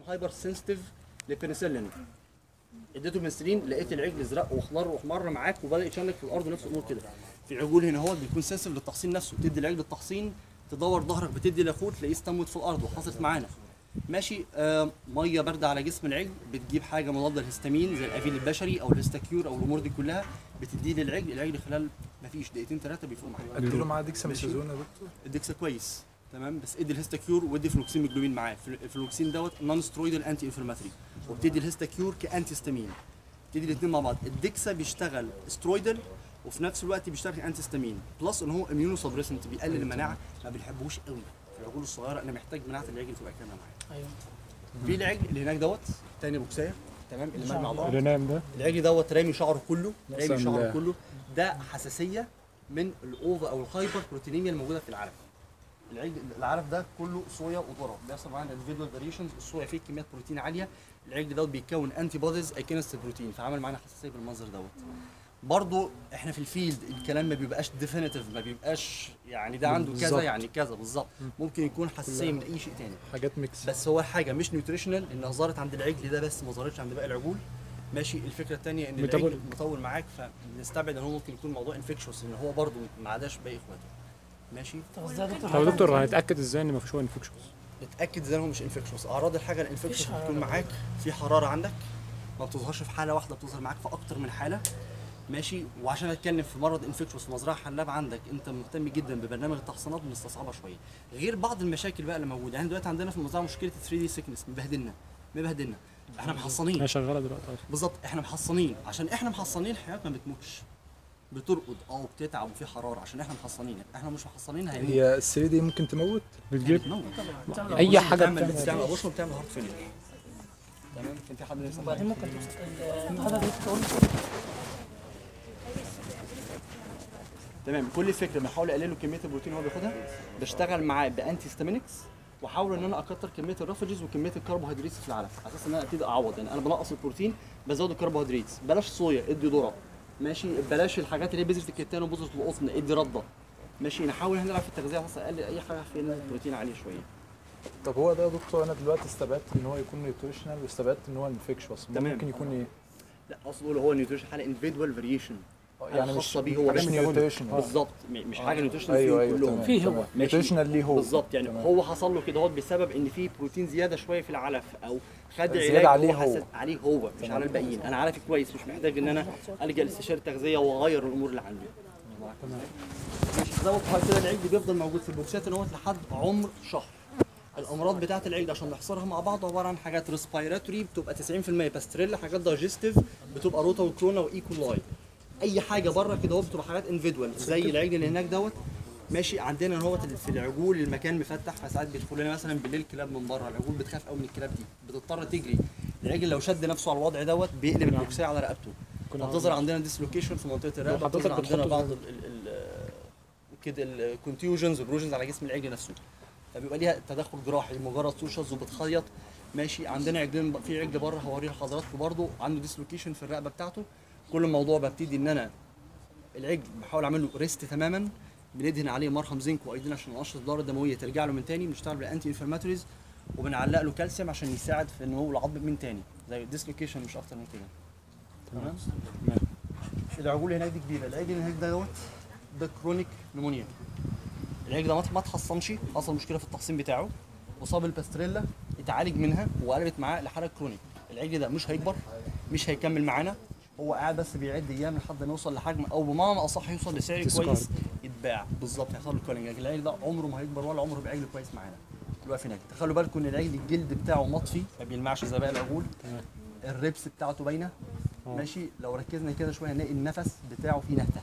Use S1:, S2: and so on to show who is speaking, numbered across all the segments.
S1: هايبر سنسيتيف للبنسلين اديته بنسلين لقيت العجل ازرق واخضر واحمر معاك وبدا يتشنج في الارض ونفس الامور كده في عجول هنا هو بيكون سنسيتيف للتحصين نفسه بتدي العجل التحصين تدور ظهرك بتدي لاخوك تلاقيه استموت في الارض وحصلت معانا ماشي آه ميه بارده على جسم العجل بتجيب حاجه مضاده للهستامين زي الافيل البشري او الهستاكيور او الامور دي كلها بتديه للعجل العجل خلال مفيش دقيقتين ثلاثه بيفوق معاك
S2: اديله معاه ديكسا
S1: ماشي.
S2: ميثازون يا دكتور
S1: الدكسا كويس تمام بس ادي الهستاكيور وادي فلوكسين جلوبين معاه فل- الفلوكسين دوت نون سترويدال انتي انفلاماتوري وبتدي الهستاكيور كانتي ستامين بتدي الاثنين مع بعض الدكسا بيشتغل سترويدال وفي نفس الوقت بيشتغل كانتي ستامين بلس ان هو اميونو سبريسنت بيقلل المناعه ما بنحبوش قوي في العجول الصغيره انا محتاج مناعه العجل تبقى كامله معايا
S3: ايوه
S1: في العجل اللي هناك دوت تاني بوكسايه تمام اللي مجمع بعض
S4: اللي نايم ده
S1: العجل دوت رامي شعره كله رامي
S4: أقسم
S1: شعره
S4: بالله.
S1: كله ده حساسيه من الاوفا او الهايبر بروتينيميا الموجوده في العلف العجل العلف ده كله صويا وذره بيحصل معانا individual فاريشنز الصويا فيه كميات بروتين عاليه العجل دوت بيكون انتي بوديز اجينست البروتين فعمل معانا حساسيه بالمنظر دوت برضو احنا في الفيلد الكلام ما بيبقاش ديفينيتيف ما بيبقاش يعني ده عنده كذا
S2: بالظبط.
S1: يعني كذا بالظبط ممكن يكون حساسيه من اي شيء تاني
S2: حاجات ميكس
S1: بس هو حاجه مش نيوتريشنال انها ظهرت عند العجل ده بس ما ظهرتش عند باقي العجول ماشي الفكره الثانيه ان
S4: ميتابول-
S1: العجل مطول معاك فبنستبعد ان هو ممكن يكون موضوع انفكشوس ان هو برضه ما عداش باقي اخواته ماشي
S3: طب ازاي يا دكتور
S4: طب يا دكتور هنتاكد ازاي ان مفيش هو انفكشنز
S1: اتاكد ان هو مش انفكشوس اعراض الحاجه الانفكشوس
S3: مفيش
S1: بتكون
S3: حرارة.
S1: معاك في حراره عندك ما بتظهرش في حاله واحده بتظهر معاك في اكتر من حاله ماشي وعشان اتكلم في مرض انفكشوس في مزرعه حلاب عندك انت مهتم جدا ببرنامج التحصينات بنستصعبها شويه غير بعض المشاكل بقى اللي موجوده يعني دلوقتي عندنا في المزرعه مشكله 3 دي سيكنس مبهدلنا مبهدلنا احنا محصنين
S4: هي شغاله دلوقتي اصلا
S1: بالظبط احنا محصنين عشان احنا محصنين الحيوانات ما بتموتش بترقد اه وبتتعب وفي حراره عشان احنا محصنين احنا مش محصنين هيموت
S2: هي ال 3 دي ممكن تموت
S4: بتجيب
S1: بتموت.
S4: اي حاجه
S1: بتعمل
S4: بتعمل
S1: بتعمل ابوشن بتعمل هارت فيلير تمام كان في حد لسه
S3: وبعدين ممكن توصل هذا تقول
S1: تمام كل الفكره بحاول اقلل له كميه البروتين اللي هو بياخدها بشتغل معاه بانتي ستامينكس واحاول ان انا اكتر كميه الرافجز وكميه الكربوهيدرات في العلف على اساس ان انا ابتدي اعوض يعني انا بنقص البروتين بزود الكربوهيدرات بلاش صويا ادي ذره ماشي بلاش الحاجات اللي هي بذره الكتان وبذره القطن ادي رده ماشي نحاول هنا نلعب في التغذيه بس اقلل اي حاجه فيها نسبة بروتين عاليه شويه
S2: طب هو ده يا دكتور انا دلوقتي استبعدت ان هو يكون نيوتريشنال واستبعدت ان هو انفكشوس
S1: تمام.
S2: ممكن يكون ايه؟
S1: لا اقصد اقول هو نيوتريشن حاله اندفيدوال فاريشن
S2: يعني مش
S1: خاصه بيه هو
S2: مش
S1: بس
S2: نيوتريشن
S1: بالظبط م- مش حاجه نيوتريشن
S2: ايوه
S1: فيهم
S2: ايوه
S1: كلهم
S2: تمام،
S3: فيه هو.
S2: تمام.
S1: ماشي.
S2: نيوتريشنال ليه هو
S1: بالظبط يعني
S2: تمام.
S1: هو حصل له كده هو بسبب ان في بروتين زياده شويه في العلف او خد
S2: زيادة
S1: علاج
S2: عليه
S1: حساس-
S2: هو.
S1: عليه هو مش
S2: تمام.
S1: على الباقيين انا عارف كويس مش محتاج ان انا الجا لاستشاره تغذيه واغير الامور اللي عندي مش زود حاجه كده العجل بيفضل موجود في البوكسات ان هو لحد عمر شهر الامراض بتاعه العجل عشان نحصرها مع بعض عباره عن حاجات ريسبيراتوري بتبقى 90% باستريلا حاجات دايجستيف بتبقى روتا وكرونا وايكولاي اي حاجه بره كده هو بتبقى حاجات اندفيدوال زي العجل اللي هناك دوت ماشي عندنا هو في العجول المكان مفتح فساعات بيدخل لنا مثلا بالليل كلاب من بره العجول بتخاف قوي من الكلاب دي بتضطر تجري العجل لو شد نفسه على الوضع دوت بيقلب البوكسيه على رقبته
S4: كنا
S1: بتظهر عندنا ديسلوكيشن في منطقه الرقبه
S4: حضرتك
S1: بتظهر عندنا
S4: بتحط
S1: بعض ال- ال- ال- كده الكونتيوجنز والبروجنز على جسم العجل نفسه فبيبقى ليها تدخل جراحي مجرد سوشز وبتخيط ماشي عندنا عجلين في عجل بره هوريه لحضراتكم برضه عنده ديسلوكيشن في الرقبه بتاعته كل الموضوع ببتدي ان انا العجل بحاول اعمل له ريست تماما بندهن عليه مرهم زنك وايدين عشان نقشط الدوره الدمويه ترجع له من تاني بنشتغل بالانتي انفلاماتوريز وبنعلق له كالسيوم عشان يساعد في ان هو العظم من تاني زي الديسلوكيشن مش اكتر من كده تمام العجول هناك دي كبيره العجل اللي هناك دوت ده كرونيك نمونيا العجل ده ما- ما اتحصنش حصل مشكله في التحصين بتاعه اصاب الباستريلا اتعالج منها وقلبت معاه لحاله كرونيك العجل ده مش هيكبر مش هيكمل معانا هو قاعد بس بيعد ايام لحد ما يوصل لحجم او بمعنى اصح يوصل لسعر
S4: تسكر.
S1: كويس يتباع بالظبط هيحصل له كولينج لكن العجل ده عمره ما هيكبر ولا عمره هيبقى عجل كويس معانا دلوقتي هناك تخلوا بالكم ان العجل الجلد بتاعه مطفي ما بيلمعش زي باقي العجول
S4: تمام.
S1: الريبس بتاعته باينه
S4: آه.
S1: ماشي لو ركزنا كده شويه هنلاقي النفس بتاعه فيه نهته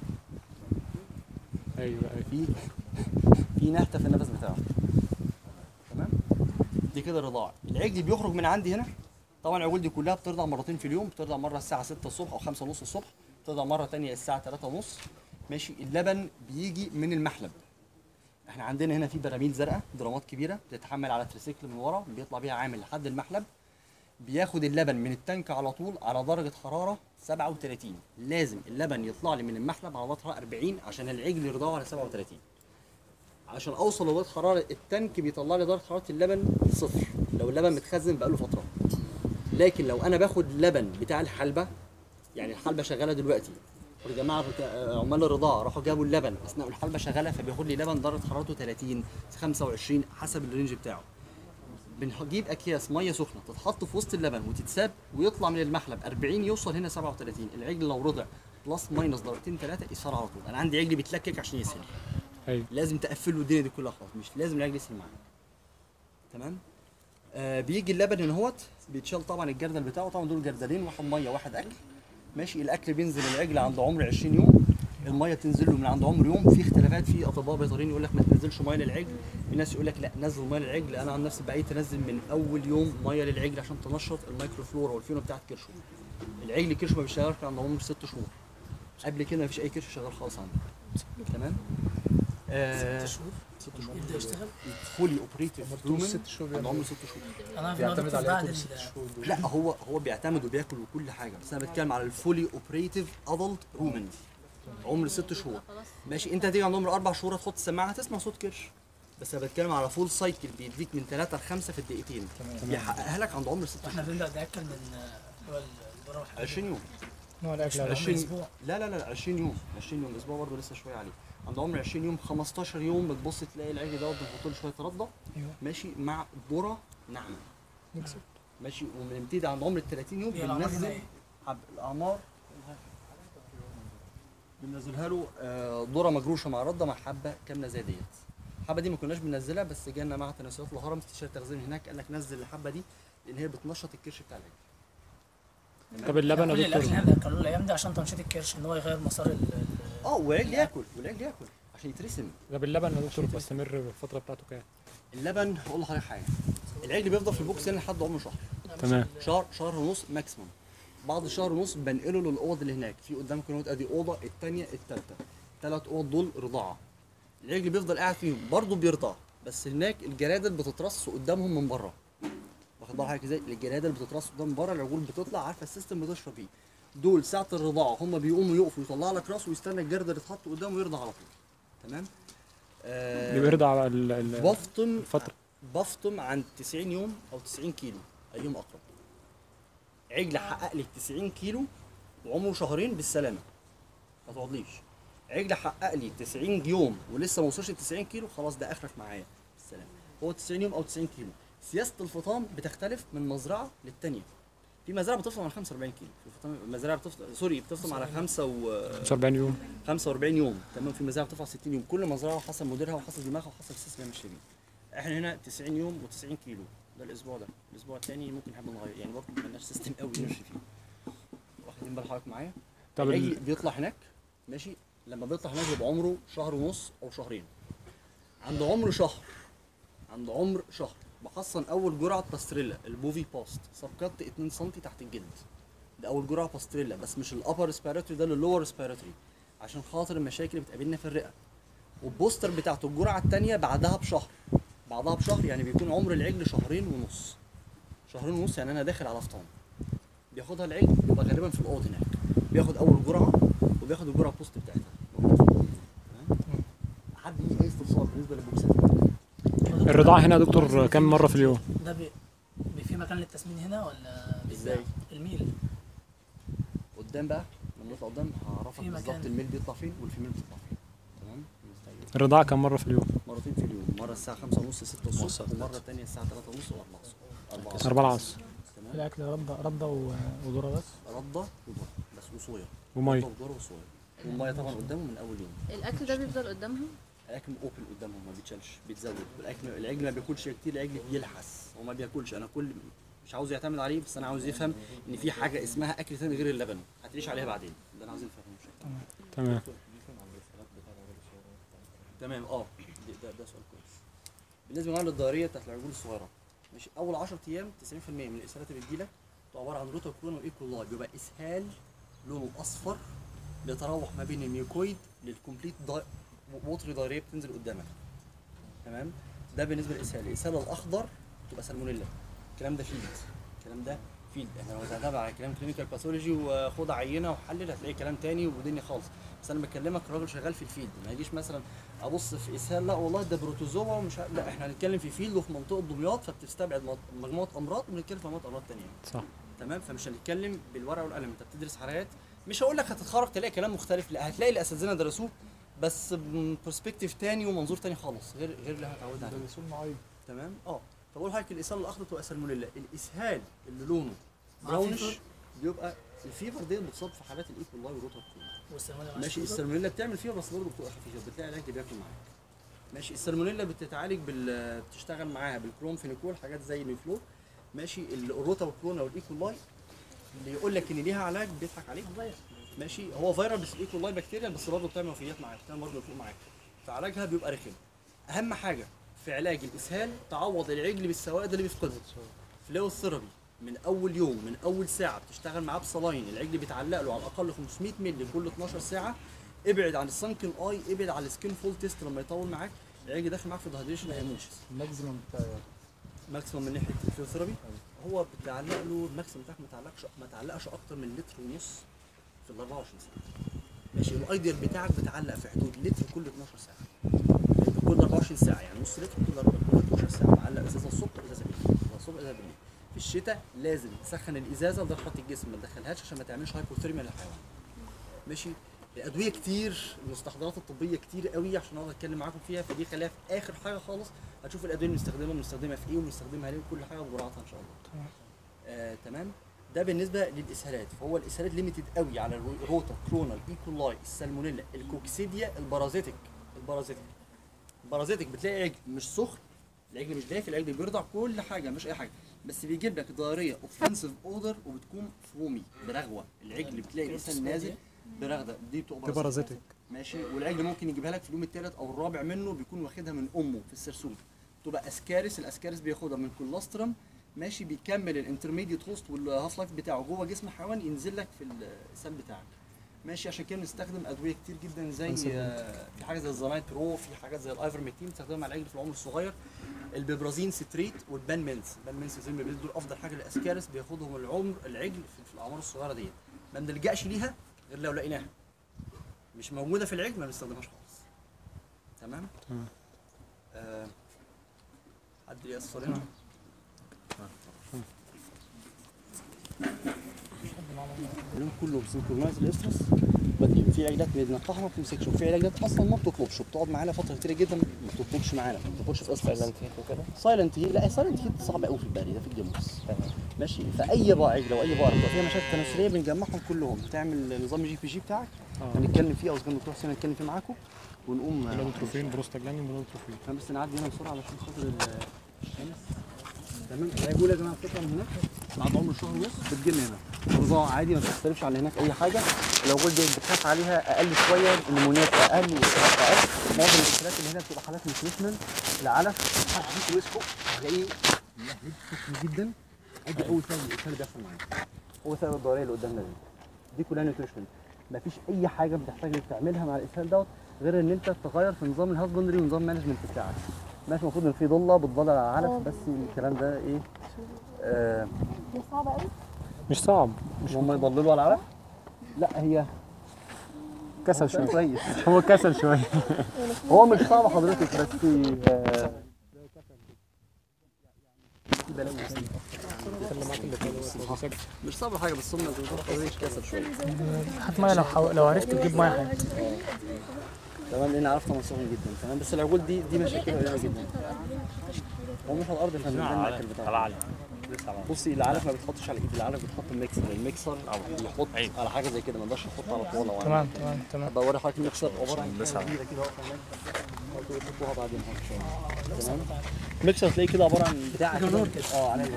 S4: ايوه ايوه
S1: في في نهته في النفس بتاعه تمام دي كده الرضاعه العجل بيخرج من عندي هنا طبعا العجول دي كلها بترضع مرتين في اليوم بترضع مره الساعه 6 الصبح او 5 ونص الصبح بترضع مره تانية الساعه 3 ونص ماشي اللبن بيجي من المحلب احنا عندنا هنا في براميل زرقاء درامات كبيره بتتحمل على تريسيكل من ورا بيطلع بيها عامل لحد المحلب بياخد اللبن من التانك على طول على درجه حراره 37 لازم اللبن يطلع لي من المحلب على درجه حراره 40 عشان العجل يرضعه على 37 عشان اوصل لدرجه حراره التانك بيطلع لي درجه حراره اللبن صفر لو اللبن متخزن بقاله فتره لكن لو انا باخد لبن بتاع الحلبه يعني الحلبه شغاله دلوقتي والجماعه بتاع- عمال الرضاعه راحوا جابوا اللبن اثناء الحلبه شغاله فبياخد لي لبن درجه حرارته 30 25 حسب الرينج بتاعه بنجيب اكياس ميه سخنه تتحط في وسط اللبن وتتساب ويطلع من المحلب 40 يوصل هنا 37 العجل لو رضع بلس ماينس درجتين ثلاثه يسهر على طول انا عندي عجل بيتلكك عشان يسهر
S4: ايوه
S1: لازم تقفل له الدنيا دي كلها خلاص مش لازم العجل يسهر معاك تمام آه بيجي اللبن هنا اهوت بيتشال طبعا الجردل بتاعه طبعا دول جردلين واحد ميه واحد اكل ماشي الاكل بينزل العجل عند عمر 20 يوم الميه تنزل له من عند عمر يوم في اختلافات في اطباء بيطريين يقول لك ما تنزلش ميه للعجل في ناس يقول لك لا نزل ميه للعجل انا عن نفسي بعيد تنزل من اول يوم ميه للعجل عشان تنشط الميكرو فلورا والفينو بتاعت كرشه العجل كرشه ما بيشتغلش عند عمر ست شهور قبل كده مفيش اي كرش شغال خالص عنده تمام آه
S3: ست شهور
S1: ست شهور
S3: يبدا يشتغل
S1: فولي اوبريتيف
S2: طول ست شهور
S1: عند عمر ست شهور
S3: انا عارف ان هو
S2: بيعتمد
S3: دكتور
S2: عليها
S3: بعد
S2: طول
S3: ال-
S2: ست شهور دول
S1: لا هو هو بيعتمد وبياكل وكل حاجه بس انا بتكلم على الفولي اوبريتيف ادلت رومن عمر ست شهور ماشي انت هتيجي عند عمر اربع شهور هتحط السماعه هتسمع صوت كرش بس انا بتكلم على فول سايكل بيديك من ثلاثه لخمسه في الدقيقتين بيحققها لك عند عمر ست
S3: احنا
S1: شهور
S3: بنبدا ناكل من آه، هو الذره والحاجات
S1: 20 يوم
S4: نوع الاكل
S3: عمر
S1: 20
S3: أسبوع.
S1: لا لا لا 20 يوم 20 يوم اسبوع برضه لسه شويه عليه عند عمر 20 يوم 15 يوم بتبص تلاقي العجل دوت بنحط له شويه رده
S4: ايوه
S1: ماشي مع ذره ناعمه ماشي وبنبتدي عند عمر ال 30 يوم
S3: هي الأعمار هنا
S1: بننزل
S3: إيه؟
S1: حب الاعمار بننزلها له آه، ذره مجروشه مع رده مع حبه كامله زي ديت الحبه دي ما كناش بننزلها بس جالنا مع تناسيات الهرم استشاري تغذيه هناك قال لك نزل الحبه دي لان هي بتنشط الكرش بتاع العجل
S4: طب اللبن
S3: كل
S4: يا
S3: الاكل
S4: دكتور
S3: اللي اكلوه الايام دي عشان تنشيط الكرش ان هو يغير مسار ال- ال-
S1: اه والعجل ياكل والعجل ياكل عشان يترسم
S4: طب اللبن يا دكتور بيستمر الفتره بتاعته كام؟
S1: اللبن هقول لحضرتك حاجه العجل بيفضل في البوكس هنا لحد عمر شهر
S4: تمام
S1: شهر شهر ونص ماكسيموم بعد شهر ونص بنقله للاوض اللي هناك في قدامكم اهوت ادي اوضه الثانيه الثالثه ثلاث اوض دول رضاعه العجل بيفضل قاعد فيهم برضه بيرضع بس هناك الجرادل بتترص قدامهم من بره واخد بال حضرتك ازاي الجرادل بتترص قدام بره العجول بتطلع عارفه السيستم بتشرب فيه دول ساعه الرضاعه هم بيقوموا يقفوا يطلع لك راسه ويستنى الجردل يتحط قدامه ويرضع على طول تمام آه
S4: اللي بيرضع على ال- ال-
S1: بفطم
S4: الفتره
S1: بفطم عن 90 يوم او 90 كيلو ايهم اقرب عجل حقق لي 90 كيلو وعمره شهرين بالسلامه ما تقعدليش عجل حقق لي 90 يوم ولسه ما وصلش ل 90 كيلو خلاص ده اخرك معايا بالسلامه هو 90 يوم او 90 كيلو سياسه الفطام بتختلف من مزرعه للتانيه في مزارع بتفطم على 45 كيلو في فطام مزارع بتفطم سوري بتفطم على 5 و
S4: 45 يوم
S1: 45 يوم تمام في مزارع بتطلع 60 يوم كل مزرعه حسب مديرها وحسب دماغها وحسب السيستم اللي ماشيه بيه احنا هنا 90 يوم و90 كيلو ده الاسبوع ده الاسبوع الثاني ممكن نحب نغير يعني برضه ما عندناش سيستم قوي نمشي فيه واخدين بال حضرتك معايا
S4: طب
S1: العجل
S4: ال-
S1: بيطلع هناك ماشي لما بيطلع هناك بيبقى عمره شهر ونص او شهرين عند عمر شهر عند عمر شهر بحصن اول جرعه باستريلا البوفي باست سبكت 2 سم تحت الجلد ده اول جرعه باستريلا بس مش الابر ريسبيراتوري ده اللور ريسبيراتوري عشان خاطر المشاكل اللي بتقابلنا في الرئه والبوستر بتاعته الجرعه الثانيه بعدها بشهر بعدها بشهر يعني بيكون عمر العجل شهرين ونص شهرين ونص يعني انا داخل على فطام بياخدها العجل بيبقى غالبا في الاوض هناك بياخد اول جرعه وبياخد الجرعه بوست بتاعتها تمام؟ حد ليه اي استفسار بالنسبه للبوكسات
S4: الرضاعه هنا يا دكتور كام مره في اليوم؟
S3: ده بي... بي في مكان للتسمين هنا ولا
S1: ازاي؟
S3: الميل
S1: قدام بقى لما نطلع قدام هعرفك
S3: في
S1: بالظبط
S3: مكان.
S1: الميل بيطلع فين والفيميل بتطلع فين تمام مستعجل.
S4: الرضاعه كام مره في اليوم؟
S1: مرتين في اليوم مره الساعه 5 ونص 6 الصبح ومره الثانيه الساعه 3 ونص و4 الصبح 4
S4: 4 العصر
S1: تمام
S2: الاكل رده رده و- وذره بس
S1: رده وضوء بس وصويا
S4: وميه
S1: رده وضوء وصويا والميه طبعا قدامهم من اول يوم
S5: الاكل ده بيفضل قدامهم
S1: الاكل اوبن قدامهم ما بيتشالش بيتزود والاكل العجل ما بياكلش كتير العجل بيلحس هو ما بياكلش انا كل مش عاوز يعتمد عليه بس انا عاوز يفهم ان في حاجه اسمها اكل ثاني غير اللبن هتعيش عليها بعدين ده انا عاوز افهمه بشكل
S4: تمام
S1: تمام اه ده, ده, ده سؤال كويس بالنسبه بقى للضرريه بتاعت العجول الصغيره مش اول 10 ايام 90% من الاسهالات اللي بتجيلك بتبقى عباره عن روتا كورونا وايكولاي بيبقى اسهال لونه اصفر بيتراوح ما بين الميوكويد للكومبليت دا... ووتري دايريه بتنزل قدامك تمام ده بالنسبه للاسهال الاسهال الاخضر بتبقى سالمونيلا الكلام ده فيلد الكلام ده فيلد احنا لو هتتابع على كلام كلينيكال باثولوجي وخد عينه وحلل هتلاقي كلام تاني ودنيا خالص بس انا بكلمك راجل شغال في الفيلد ما يجيش مثلا ابص في اسهال لا والله ده بروتوزوا ومش عارف- لا احنا هنتكلم في فيلد وفي منطقه دمياط فبتستبعد مط- مجموعه امراض وبنتكلم في مجموعه امراض ثانيه
S4: صح
S1: تمام فمش هنتكلم بالورقه والقلم انت بتدرس حالات مش هقول لك هتتخرج تلاقي كلام مختلف لا هتلاقي اللي اساتذتنا درسوه بس برسبكتيف تاني ومنظور تاني خالص غير غير اللي هتعود عليه
S2: درسوا المعايب
S1: تمام اه طب اقول لحضرتك الاسهال الاخضر تبقى سالمونيلا الاسهال اللي لونه
S3: مع
S1: براونش
S3: فيفر.
S1: بيبقى الفيفر دي بتصاب في حالات الايكولاي والروتا
S3: والسلمونيلا مع
S1: ماشي
S3: الفيفر.
S1: السالمونيلا بتعمل فيها بس برضه بتبقى خفيفه بتلاقي العلاج بياكل معاك ماشي السالمونيلا بتتعالج بال بتشتغل معاها بالكلوم فينيكول حاجات زي نيفلو ماشي الروتا والكلونا والايكولاي اللي يقول لك ان ليها علاج بيضحك عليك ماشي هو فيروس بس الايكولاي بكتيريا بس برضه بتعمل وفيات معاك بتعمل برضه فوق معاك فعلاجها بيبقى رخم اهم حاجه في علاج الاسهال تعوض العجل بالسوائد اللي بيفقدها فلو ثيرابي من اول يوم من اول ساعه بتشتغل معاه بصلاين العجل بيتعلق له على الاقل 500 مللي كل 12 ساعه ابعد عن السانكن اي ابعد عن السكين فول تيست لما يطول معاك العجل داخل معاك في دهيدريشن هيموت
S2: الماكسيمم بتاعي
S1: ماكسيموم من ناحيه الفيوثيرابي هو بتعلق له الماكسيموم بتاعك ما تعلقش ما تعلقش اكتر من لتر ونص في ال 24 ساعه ماشي الايديال بتاعك بتعلق في حدود لتر كل 12 ساعه كل 24 ساعه يعني نص لتر كل 12 ساعه تعلق ازازه الصبح ازازه بالليل ازازه الصبح ازازه بالليل في الشتاء لازم تسخن الازازه لدرجه حراره الجسم ما تدخلهاش عشان ما تعملش هايبوثيرميا للحيوان ماشي الادويه كتير المستحضرات الطبيه كتير قوي عشان اقدر اتكلم معاكم فيها فدي خليها في اخر حاجه خالص هتشوف الادويه اللي بنستخدمها بنستخدمها في ايه وبنستخدمها ليه وكل حاجه بجرعتها ان شاء الله آه تمام ده بالنسبه للاسهالات فهو الاسهالات ليميتد قوي على الروتا كرونا الايكولاي السالمونيلا الكوكسيديا البارازيتك البارازيتك البارازيتك بتلاقي عجل مش سخن العجل مش دافي العجل بيرضع كل حاجه مش اي حاجه بس بيجيب لك ضرريه اوفنسيف اودر وبتكون فومي برغوه العجل بتلاقي الاسهال نازل برغده دي بتبقى
S4: دي بارازيتك
S1: ماشي والعجل ممكن يجيبها لك في اليوم الثالث او الرابع منه بيكون واخدها من امه في السرسوم تبقى اسكارس الاسكارس بياخدها من كولوسترم ماشي بيكمل الانترميديت هوست والهاف لايف بتاعه جوه جسم الحيوان ينزل لك في السل بتاعك ماشي عشان كده بنستخدم ادويه كتير جدا زي آه، في حاجه زي الزنايت برو في حاجات زي الايفرمكتين بنستخدمها مع العجل في العمر الصغير البيبرازين ستريت والبان مينز البان مينز زي ما بيقولوا دول افضل حاجه للاسكارس بياخدهم العمر العجل في, في الاعمار الصغيره ديت ما بنلجاش ليها غير لو لقيناها مش موجوده في العجل ما بنستخدمهاش خالص تمام
S4: تمام.
S1: آه حد يأثر هنا اليوم كله بسنكرونايز الاسترس بدي في علاجات بننقحها ما بتمسكش وفي علاجات اصلا ما بتطلبش وبتقعد معانا فتره كتيره جدا ما بتطلبش معانا ما بتاخدش في استرس
S5: سايلنت هيت وكده
S1: سايلنت هي لا سايلنت هيت صعب قوي في البري ده في الجاموس ماشي فاي بقى لو اي بقره بتبقى فيها مشاكل تناسليه بنجمعهم كلهم بتعمل نظام جي بي جي بتاعك
S4: اه
S1: هنتكلم فيه او اذا كان الدكتور حسين هنتكلم فيه معاكم ونقوم
S4: بلوبوتروفين بروستاجلاندين بلوبوتروفين
S1: احنا بس نعدي هنا بسرعه علشان خاطر ال تمام هيقول يا جماعه الفكره من هناك بعد عمر شهر ونص بتجي لنا هنا رضاعه عادي ما بتختلفش عن هناك اي حاجه لو قلت دي بتخاف عليها اقل شويه النمونات اقل والصراحه اقل معظم الحالات اللي هنا بتبقى حالات نيوتريشنال العلف هديك ويسكو هتلاقيه مهدد كتير جدا ادي اول سبب الاسهال اللي بيحصل معانا هو سبب الدوريه اللي قدامنا دي دي كلها نيوتريشنال مفيش اي حاجه بتحتاج انك تعملها مع الاسهال دوت غير ان انت تغير في نظام الهازبندري ونظام مانجمنت بتاعك ماشي المفروض ان في ضله بتضل على العلف بس الكلام ده ايه آه
S6: دي صعبة قوي
S4: مش صعب
S1: مش هم يضللوا على العلف لا هي
S4: كسل شويه
S1: كويس
S4: هو كسل شويه
S1: هو مش صعب حضرتك بس آه في بلاوي مش صعب حاجه بس هم حضرتك كسل شويه
S3: هات ميه لو حو... لو عرفت تجيب ميه حاجه
S1: تمام لان عرفت منصورهم جدا تمام بس العجول دي دي مشاكل قليله جدا هو مش على الارض يا فندم ده المأكل بتاعه بصي العلف ما بتحطش على ايد العلف بتحط الميكسر الميكسر يحط على حاجه زي كده ما يقدرش يحط على طاوله وعلى
S3: تمام تمام تمام
S1: بوري حضرتك الميكسر عباره عن حاجه كبيره كده واقفه هناك برضه يحطوها بعدين ان شاء الله تمام الميكسر تلاقيه كده عباره عن بتاع كده اه عليه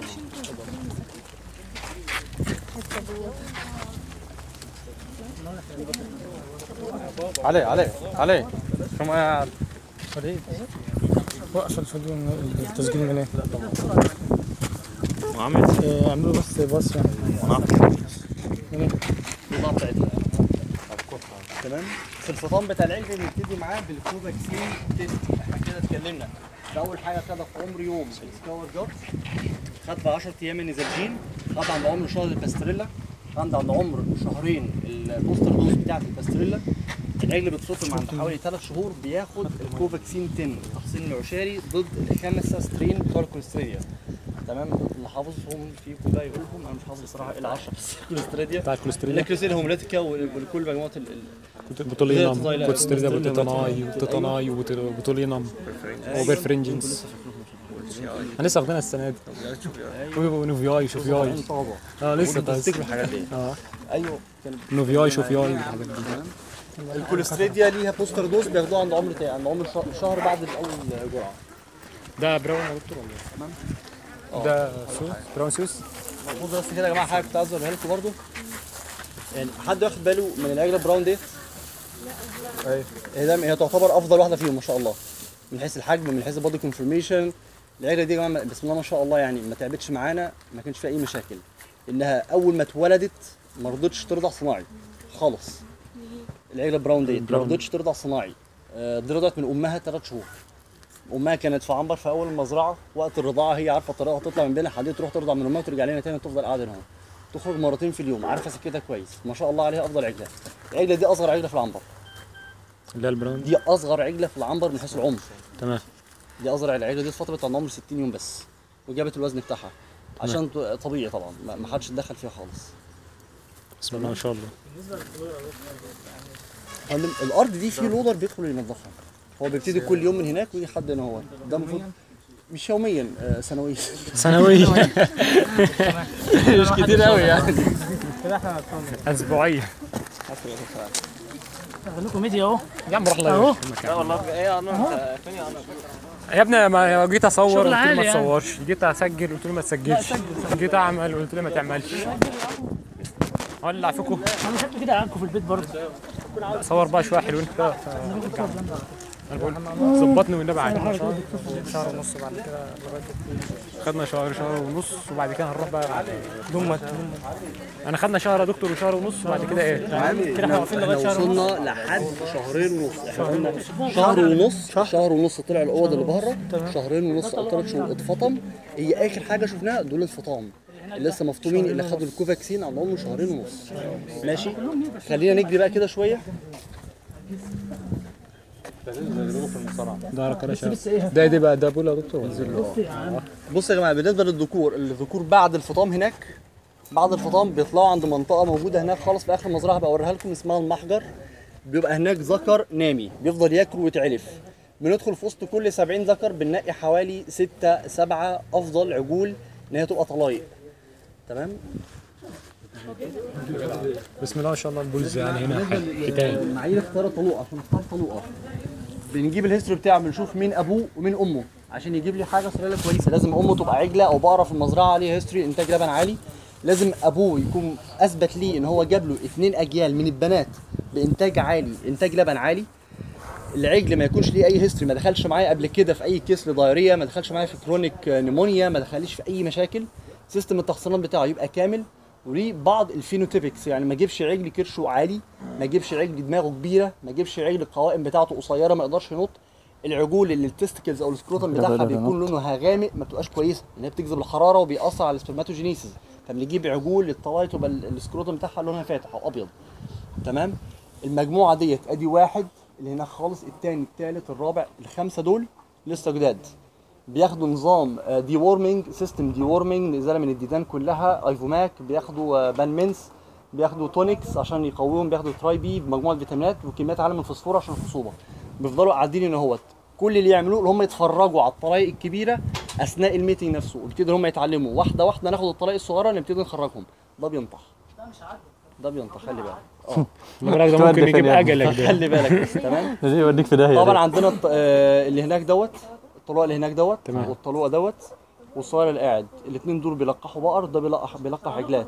S2: علي علي علي كم قاعد
S3: فريد وقف الفيديو من التسجيل من ايه؟
S5: وعملت
S3: إيه، اعملوا بس باص يعني
S1: البضاعه بتاعتها تمام في الفطام بتاع العلم بنبتدي معاه بالكوفاكسين تيست احنا كده اتكلمنا ده اول حاجه خدها في عمر يوم السكاور جارد خد في 10 ايام النيزالجين خد عند عمر شهر الباستريلا خد عند عمر شهرين البوستر دوز بتاعت الباستريلا العجل بيتفطم عند حوالي ثلاث شهور بياخد الكوفاكسين 10 التحصين العشاري ضد الخمسه سترين بتوع الكوليستريديا تمام اللي حافظهم فيكم بقى يقولهم انا مش حافظ الصراحه الا 10 بس الكوليستريديا
S4: بتاع الكوليسترول
S1: الكوليستريديا هوموليتيكا وكل مجموعه ال- ال-
S4: بوتولينم
S1: زي-
S4: كوليسترول
S1: زي-
S4: بوتيتاناي وتيتاناي وبوتولينم وبرفرنجنس انا لسه واخدينها السنه دي ونوفياي شوفياي
S1: عين طابة.
S4: اه لسه
S1: وانتوا
S4: بس
S1: بتفتكروا الحاجات دي
S4: اه
S1: ايوه كان
S4: نوفياي شوفياي الحاجات دي
S1: الكوليستريديا ليها بوستر دوز بياخدوها عند عمر تاني عند عمر شه- شهر بعد اول جرعه
S4: ده براون يا دكتور ولا ايه؟ ده سوس براون سوس
S1: المفروض بس كده يا جماعه حاجه كنت عايز اوريها لكم برضه يعني حد واخد باله من العجله براون دي
S2: ايوه
S1: هي ده هي تعتبر افضل واحده فيهم ما شاء الله من حيث الحجم من حيث البادي كونفرميشن العجله دي يا جماعه بسم الله ما شاء الله يعني ما تعبتش معانا ما كانش فيها اي مشاكل انها اول ما اتولدت ما رضتش ترضع صناعي خالص العجله براون ديت ما
S4: براون.
S1: رضتش ترضع صناعي آه، دي رضعت من امها ثلاث شهور امها كانت في عنبر في اول المزرعه وقت الرضاعه هي عارفه الطريقه تطلع من بين الحديد تروح ترضع من امها وترجع لنا تاني تفضل قاعده هنا تخرج مرتين في اليوم عارفه سكتها كويس ما شاء الله عليها افضل عجله العجله دي اصغر عجله في العنبر
S4: اللي هي البراون
S1: دي اصغر عجله في العنبر من حيث العمر
S4: تمام
S1: دي اصغر العجله دي اتفطمت عند عمر 60 يوم بس وجابت الوزن بتاعها عشان ت- طبيعي طبعا ما ما حدش اتدخل فيها خالص
S4: بسم الله ما شاء الله
S1: فندم، الارض دي في لودر بيدخل ينظفها هو بيبتدي كل يوم من هناك ويجي حد هنا هو ده المفروض مش يوميا آه، سنويا
S4: سنوية
S1: مش كتير قوي يعني
S4: اسبوعية
S3: خليكم ميديا اهو
S4: يا عم روح الله
S3: اهو
S1: لا والله ايه انا
S4: يا ابني ما جيت اصور
S3: شغل
S4: قلت له
S3: عالي
S4: ما
S3: يعني.
S4: تصورش جيت اسجل قلت له ما تسجلش جيت اعمل قلت له ما تعملش ولع فيكم
S3: انا شكلي كده عنكم في البيت برضه
S4: صور بقى شويه حلوين كده انا بقول ظبطني والنبي عليك شهر شهر ونص بعد كده لغايه خدنا شهر شهر ونص وبعد كده هنروح بقى دمت انا خدنا شهر يا دكتور وشهر ونص وبعد كده ايه كده احنا واقفين لغايه شهر ونص
S1: وصلنا لحد شهرين ونص احنا قلنا شهر ونص شهر ونص طلع الاوض اللي بره شهرين ونص او ثلاث شهور اتفطم هي اخر حاجه شفناها دول الفطام اللي لسه مفطومين اللي خدوا الكوفاكسين عندهم شهرين ونص ماشي خلينا نجري بقى كده شويه
S4: ده رقم ده دي بقى ده بولا يا دكتور وانزل له
S1: بصوا يا جماعه بالنسبه للذكور الذكور بعد الفطام هناك بعد الفطام بيطلعوا عند منطقه موجوده هناك خالص في اخر المزرعه هبقى اوريها لكم اسمها المحجر بيبقى هناك ذكر نامي بيفضل ياكل ويتعلف بندخل في وسط كل 70 ذكر بنلاقي حوالي 6 7 افضل عجول ان هي تبقى طلايق تمام
S4: بسم الله ما شاء الله البولز يعني هنا حكايه
S1: معايير اختيار الطلوقه عشان اختار طلوقه بنجيب الهيستوري بتاعه بنشوف مين ابوه ومين امه عشان يجيب لي حاجه سلاله كويسه لازم امه تبقى عجله او بقره في المزرعه عليها هيستوري انتاج لبن عالي لازم ابوه يكون اثبت ليه ان هو جاب له اثنين اجيال من البنات بانتاج عالي انتاج لبن عالي العجل ما يكونش ليه اي هيستوري ما دخلش معايا قبل كده في اي كيس لدايريه ما دخلش معايا في كرونيك نيمونيا ما دخليش في اي مشاكل سيستم التحصينات بتاعه يبقى كامل وليه بعض الفينوتيبكس يعني ما اجيبش عجل كرشه عالي ما اجيبش عجل دماغه كبيره ما اجيبش عجل القوائم بتاعته قصيره ما يقدرش ينط العجول اللي التستكلز او السكروتم بتاعها بيكون لونها غامق ما بتبقاش كويسه ان هي بتجذب الحراره وبيأثر على السبرماتوجينيسيس فبنجيب عجول للطواي تبقى ال- السكروتم بتاعها لونها فاتح او ابيض تمام المجموعه ديت ادي واحد اللي هناك خالص الثاني الثالث الرابع الخمسه دول لسه جداد بياخدوا نظام دي وورمنج سيستم دي وورمنج ازاله من الديدان كلها ايفوماك بياخدوا آه، بان مينس بياخدوا تونيكس عشان يقويهم بياخدوا تراي بي بمجموعه فيتامينات وكميات عاليه من الفوسفور عشان الخصوبه بيفضلوا قاعدين هنا اهوت كل اللي يعملوه ان هم يتفرجوا على الطرائق الكبيره اثناء الميتنج نفسه ويبتدوا هم يتعلموا واحده واحده ناخد الطرائق الصغيره نبتدي نخرجهم ده بينطح ده بينطح خلي بالك اه
S4: بالك ده ممكن يجيب اجلك ده
S1: خلي بالك بس تمام
S5: ده يوديك في داهيه
S1: طبعا
S5: ده.
S1: عندنا الط- آه، اللي هناك دوت الطلوع اللي هناك دوت
S4: تمام.
S1: والطلوع دوت والصغير اللي قاعد الاثنين دول بيلقحوا بقر ده بيلقح بيلقح عجلات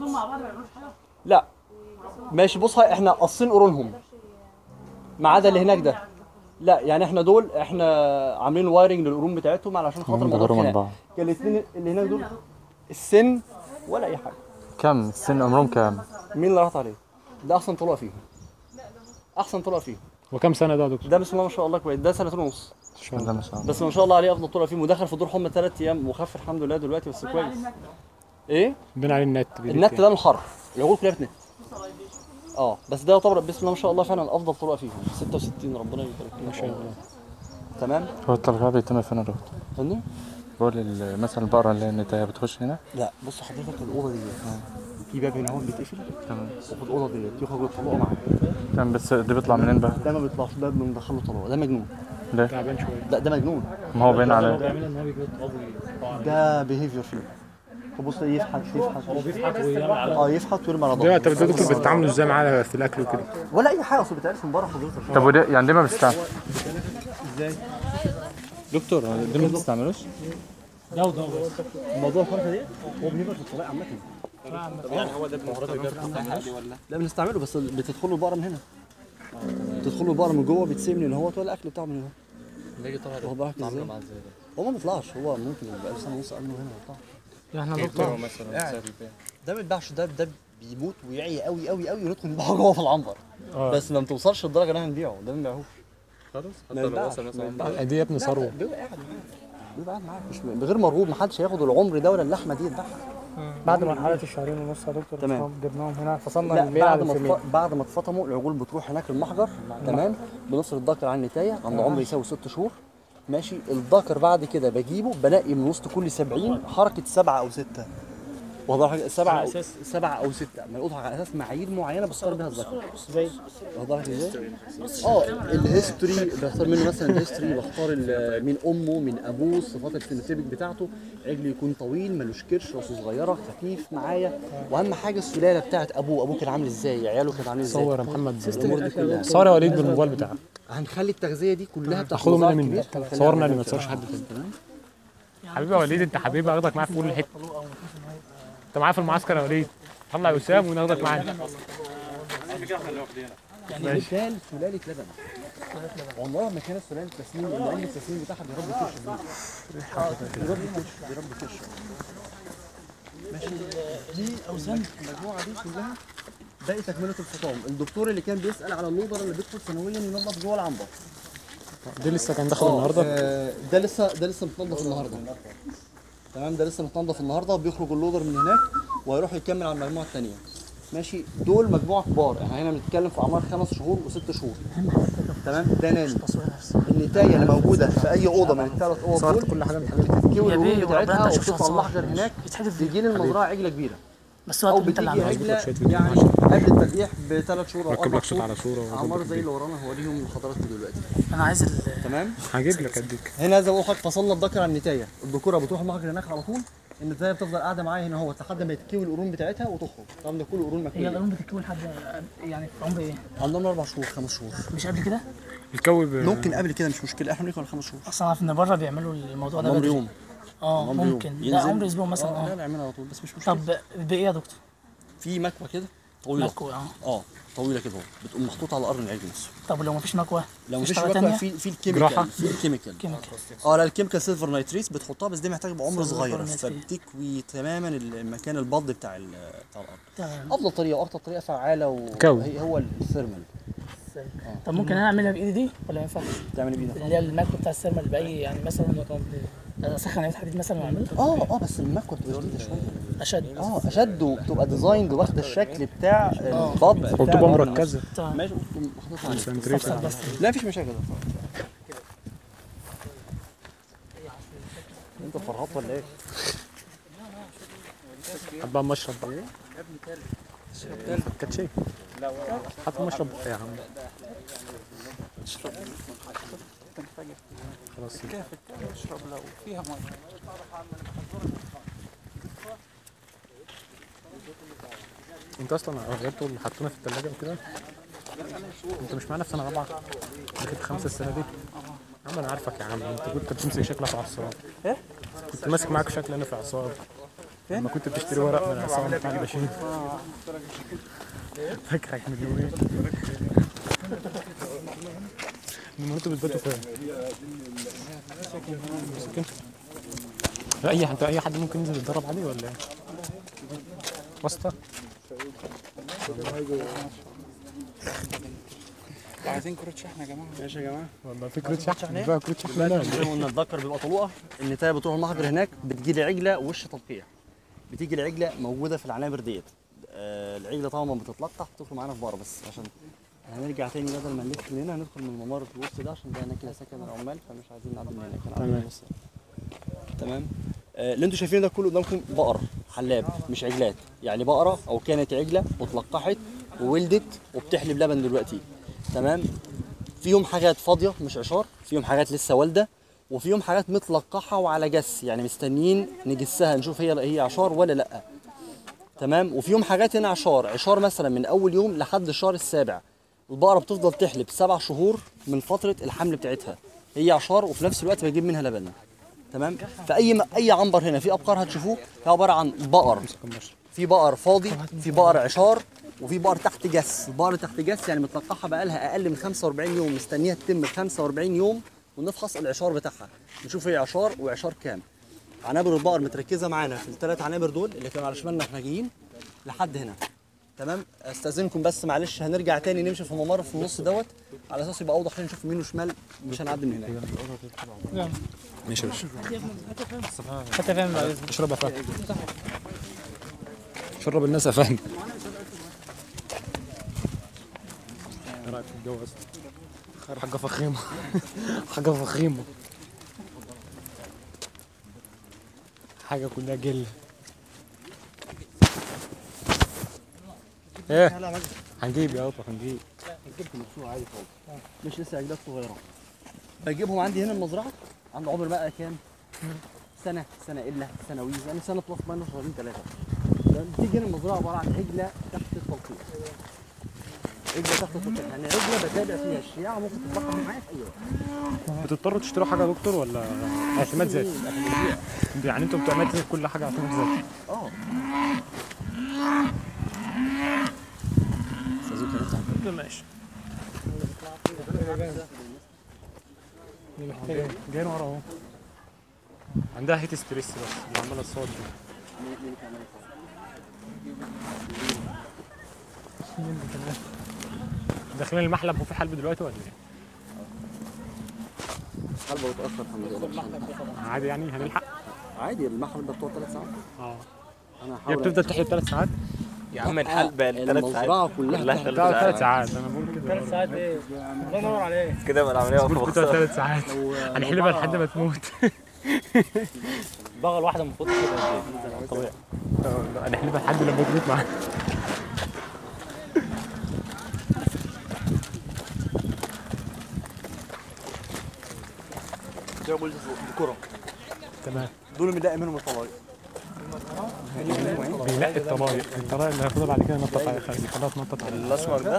S1: لا ماشي بص هاي احنا قاصين قرونهم ما عدا اللي هناك ده لا يعني احنا دول احنا عاملين وايرنج للقرون بتاعتهم علشان خاطر
S5: هم
S1: موضوع
S5: ظهرهم من
S1: الخناق
S5: بعض
S1: كان الاثنين اللي هناك دول السن ولا اي حاجه
S5: كم السن عمرهم كام؟
S1: مين اللي راحت عليه ده احسن طلوع فيهم احسن طلوع فيهم
S4: وكم سنه ده يا دكتور
S1: ده بسم الله ما شاء الله كويس ده سنتين ونص
S4: ان شاء
S5: لا
S4: الله
S5: ما شاء الله
S1: بس ما شاء الله عليه افضل طلوع فيه ودخل في دور حمى ثلاث ايام وخف الحمد لله دلوقتي بس كويس ايه
S4: بين عليه النت
S1: النت ده من الحر العجول كلها بتنت اه بس ده يعتبر بسم الله ما شاء الله فعلا افضل طرق فيهم 66 ربنا يبارك فيهم ما شاء الله تمام
S5: هو الترجيع بيتم فين يا دكتور؟
S1: فاهمني
S5: بقول ال- مثلا البقرة اللي هي النتاية بتخش هنا
S1: لا بص حضرتك الاوضه دي في باب هنا اهو بيتقفل
S5: تمام
S1: وفي الاوضه ديت يخرج الطلوع معاه
S5: تمام بس دي بيطلع منين بقى؟
S1: ده ما بيطلعش ده بندخله طلوع ده مجنون
S5: ليه؟
S4: تعبان شويه
S1: لا ده مجنون
S5: ما هو باين عليه
S4: بيعملها ان هو بيجيب
S1: ده بيهيفير فيه فبص يفحت يفحت هو
S4: بيضحك ويعمل على
S1: اه يفحت ويرمي على
S4: ده
S1: ظهره
S4: طب ده دكتور بتتعاملوا ازاي معاه في الاكل وكده؟
S1: ولا اي حاجه اصل بتعرف من بره حضرتك
S5: طب وده يعني ليه ما بيستعمل؟
S1: ازاي
S5: دكتور ليه ما بتستعملوش؟
S3: ده وده
S1: الموضوع الفرخه دي هو بيهيفير في الطريق عامه
S4: يعني هو ده المهارات
S1: لا بنستعمله بس بتدخلوا البقره من هنا تدخلوا البقره من جوه بيتسيب من هنا والاكل بتاعه من هنا
S5: نيجي طبعا
S1: واخد بالك ازاي؟ هو ما بيطلعش هو ممكن يبقى له سنه ونص قبله هنا وبتاع
S3: احنا دكتور
S5: مثلا
S1: ده ما بيتباعش ده ده بيموت ويعي قوي قوي قوي وندخل نبيعه جوه في العنبر بس ما بتوصلش للدرجه ان احنا نبيعه ده ما بنبيعهوش
S5: خلاص
S1: ما ينفعش ما ينفعش.
S4: دي يا ابني
S1: لا،
S4: ثروه
S1: لا، بيبقى قاعد معاك بيبقى قاعد معاك مش بغير مرغوب ما حدش هياخد العمر ده ولا اللحمه دي يذبحها
S3: بعد مرحله الشهرين ونص يا دكتور
S1: تمام.
S3: جبناهم هنا فصلنا
S1: لا
S3: الميل
S1: بعد
S3: على
S1: ما
S3: الفيميل
S1: تف- بعد ما اتفطموا العجول بتروح هناك المحجر تمام بنصر الذكر عن النتايه عند عمر يساوي ست شهور ماشي الذكر بعد كده بجيبه بلاقي من وسط كل 70 حركه سبعه او سته واضح حاجة؟ سبعة أو سبعة أو ستة منقوطة على أساس معايير معينة بختار بيها الذكر
S3: زي
S1: واضح لك ازاي؟ اه الهيستوري بختار منه مثلا الهيستوري بختار ال- من امه من ابوه الصفات الفينوتيبك بتاعته عجل يكون طويل ملوش كرش راسه صغيره خفيف معايا واهم حاجه السلاله بتاعت ابوه ابوه كان عامل ازاي عياله كانت عاملين ازاي
S4: صور يا محمد
S1: الامور دي كلها
S4: صور يا وليد بالموبايل بتاعك
S1: هنخلي التغذيه دي كلها بتاعت
S4: خدوا مني
S1: المزرعة
S4: مني.
S1: الكبير، هنخليها
S4: صورنا
S1: عندنا
S4: اللي ما
S1: في
S4: تصورش
S1: الشارع.
S4: حد تاني.
S1: تمام
S4: حبيبي يا وليد انت حبيبي اخدك معايا في كل حته انت معايا في المعسكر يا وليد طلع وسام وناخدك معانا
S1: يعني مثال سلاله لبن عمرها ما كانت سلاله تسنين لان التسنين بتاعها بيربي كرش بيربي كرش بيربي كرش ماشي دي اوزان المجموعه دي كلها باقي تكمله الفطام الدكتور اللي كان بيسال على اللودر اللي بيدخل سنويا ينظف جوه العنبر
S4: دي لسه كان داخل النهارده
S1: آه، ده لسه ده لسه متنظف النهارده تمام ده لسه متنظف النهارده بيخرج اللودر من هناك وهيروح يكمل على المجموعه الثانيه ماشي دول مجموعه كبار احنا هنا بنتكلم في اعمار خمس شهور وست شهور تمام ده ناني النتايه اللي موجوده في اي اوضه من الثلاث اوض
S4: صورت
S1: دول
S4: كل حاجه من الحاجات دي
S1: بتتكوي
S3: يا
S1: الهدوم
S3: بيه،
S1: بتاعتها
S3: وربنا تشوف
S1: وبتطلع
S3: صور.
S1: الاحجر هناك
S3: يتحدف
S1: تيجي لي المزرعه عجله كبيره
S3: بس
S1: او
S3: وقت انت اللي
S1: بتيجي
S3: عامل
S1: عجله
S4: شوية فيديو
S1: يعني قبل التذبيح بثلاث شهور او
S4: ركب
S1: اربع
S4: لك صوت
S1: شهور
S4: على صوره وأظبط
S1: اعمار زي
S4: الفيديو.
S1: اللي ورانا هوريهم لحضراتكم دلوقتي
S3: انا عايز ال-
S1: تمام
S4: هجيب لك اديك
S1: هنا زي ما بقول لحضرتك فصلنا الذكر عن النتايه الذكوره بتروح المحجر هناك على طول النتايه بتفضل قاعده معايا هنا اهو لحد ما يتكوي القرون بتاعتها وتخرج طبعا ده كله قرون
S3: هي
S1: مكويه
S3: القانون بتتكون لحد يعني في عمر ايه؟
S1: عندنا اربع شهور خمس شهور
S3: مش قبل كده؟
S4: الكوي ب...
S1: ممكن قبل كده مش مشكله احنا بناكل خمس شهور
S3: اصلا عارف ان بره بيعملوا الموضوع ده
S1: عمر
S3: بدري.
S1: يوم
S3: اه
S1: عمر يوم.
S3: ممكن لا
S1: ينزل.
S3: عمر اسبوع مثلا
S1: اه لا
S3: اه
S1: نعملها على طول بس مش مشكله
S3: طب بايه يا دكتور؟
S1: في مكوه كده طويله
S3: مكوى اه
S1: اه طويله كده اهو بتقوم محطوطه على قرن العجل نفسه
S3: طب لو مفيش مكوى
S1: لو
S3: مفيش
S1: مفيش
S3: حاجة
S1: مكوه
S3: تانية؟
S1: في في
S4: جراحة؟
S1: الكيميكال في الكيميكال
S3: كيميكال
S1: اه لا الكيميكال سيلفر نايتريس بتحطها بس دي محتاجه يبقى عمر
S3: سيلفر
S1: صغير
S3: نايتريت.
S1: فبتكوي تماما المكان البض بتاع ال- بتاع الارض
S3: تمام
S1: افضل طريقه واكتر طريقه فعاله
S4: كوي.
S1: وهي هو الثيرمال
S3: طب ممكن انا اعملها بايدي دي ولا ما ينفعش؟
S1: تعمل ايه بايدك
S3: اللي هي المكوى بتاع السيرمال باي يعني مثلا اسخن عيد حديد مثلا واعملها
S1: اه اه بس المكوه بتبقى شديده شويه
S3: اشد
S1: اه اشد وبتبقى ديزايند واخده الشكل بتاع البض بتاع
S4: وبتبقى
S1: الأرض
S4: مركزه
S3: تمام
S1: ماشي وتقوم حاططها عليه.
S4: كونسنتريشن
S3: بس
S1: لا مفيش مشاكل انت فرهطت ولا ايه؟
S4: حبة مشرب بقى كاتشي حط مشرب بقى يا عم خلاص انت اصلا غيرتوا اللي حطونا في الثلاجه وكده انت مش معانا في سنه رابعه دخلت خمسه السنه دي يا عم انا عارفك يا عم انت كنت بتمسك شكلك في عصام ايه كنت ماسك معاك شكل انا في عصام لما كنت بتشتري ورق من عصام بتاع البشير فاكرك من يومين لما انتوا بتباتوا فين؟ ساكن؟ لا اي حد اي حد ممكن ينزل يتدرب عليه ولا ايه؟ واسطة؟
S6: عايزين كرة شحن يا جماعة
S1: ماشي يا جماعه
S4: والله فكرة شحن بقى كرة شحن لا
S1: زي ما قلنا الذكر بيبقى طلوقه النتايه بتروح المحجر هناج بتجي لي عجله وش تطبيع بتيجي العجله موجوده في العنابر ديت آه العجله طبعا ما بتتلقح بتدخل معانا في بقره بس عشان هنرجع تاني بدل ما نلف من هنا هندخل من الممر في الوسط ده عشان ده هناك كده سكن العمال فمش عايزين نعدي من هناك هنعدي من النص تمام آه اللي انتوا شايفينه ده كله قدامكم بقر حلاب مش عجلات يعني بقره او كانت عجله واتلقحت وولدت وبتحلب لبن دلوقتي تمام فيهم حاجات فاضيه مش عشار فيهم حاجات لسه والده وفيهم حاجات متلقحه وعلى جس يعني مستنيين نجسها نشوف هي هي عشار ولا لا تمام وفيهم حاجات هنا عشار عشار مثلا من اول يوم لحد الشهر السابع البقره بتفضل تحلب سبع شهور من فتره الحمل بتاعتها هي عشار وفي نفس الوقت بجيب منها لبن تمام فاي اي عنبر هنا في ابقار هتشوفوه هي عباره عن بقر في بقر فاضي في بقر عشار وفي بقر تحت جس البقر تحت جس يعني متلقحه بقى لها اقل من 45 يوم مستنيها تتم 45 يوم ونفحص العشار بتاعها نشوف هي عشار وعشار كام عنابر البقر متركزه معانا في الثلاث عنابر دول اللي كانوا على شمالنا احنا جايين لحد هنا تمام استاذنكم بس معلش هنرجع تاني نمشي في الممر في النص دوت على اساس يبقى اوضح لنا نشوف يمين وشمال مش هنعدي من هناك
S4: ماشي يا باشا
S3: حتى فاهم بعد إذنك.
S4: اشرب يا فهد شرب الناس يا فهد ايه رايك في الجو اصلا حاجه فخيمه حاجه فخيمه حاجه كلها جل ايه هنجيب يا قطه هنجيب
S1: هنجيبهم مكسور عادي خالص مش لسه عجلات صغيره بجيبهم عندي هنا المزرعه عند عمر بقى كام سنه سنه الا سنوي يعني سنه بلس ماينس شهرين ثلاثه بتيجي هنا المزرعه عباره عن عجله تحت التلقيح عجله تحت التلقيح يعني عجله بتابع فيها الشياعه ممكن تتلقح معايا في اي وقت
S4: بتضطروا تشتروا حاجه يا دكتور ولا اعتماد ذاتي يعني انتوا بتعملوا ذاتي كل حاجه اعتماد ذاتي
S1: اه
S4: ماشي
S3: دي محتاجة
S4: جايين ورا اهو عندها هيت ستريس بس اللي عماله تصوت دي داخلين المحلب وفي حلب دلوقتي ولا ايه؟
S1: حلبة متاخر الحمد
S4: عادي يعني هنلحق
S1: عادي المحل ده بتوع ثلاث ساعات
S4: اه
S1: انا
S4: هي
S1: هحاول
S4: بتفضل تحلب ثلاث ساعات
S7: يا عم الحلبة الثلاث ساعات
S1: المزرعه كلها
S7: كلها
S1: بتاعت-
S4: لا
S7: ثلاث
S4: ثلاث
S7: ساعات
S4: ساعات انا بقول كده
S3: ثلاث ساعات ايه؟ الله ينور عليك
S7: كده بقى العملية
S4: بقول كده
S7: مختصرة
S4: ثلاث ساعات هنحلبها لحد ما تموت
S7: البغل واحدة المفروض كده طبيعي
S4: آه، هنحلبها لحد لما تموت معانا
S1: زي ما قلت الكرة
S4: تمام
S1: دول بنلاقي منهم الطوارئ
S4: بينقي الطبايق الطبايق اللي هياخدها بعد كده نطط على خلي خلاها تنطط على
S7: الأسمر ده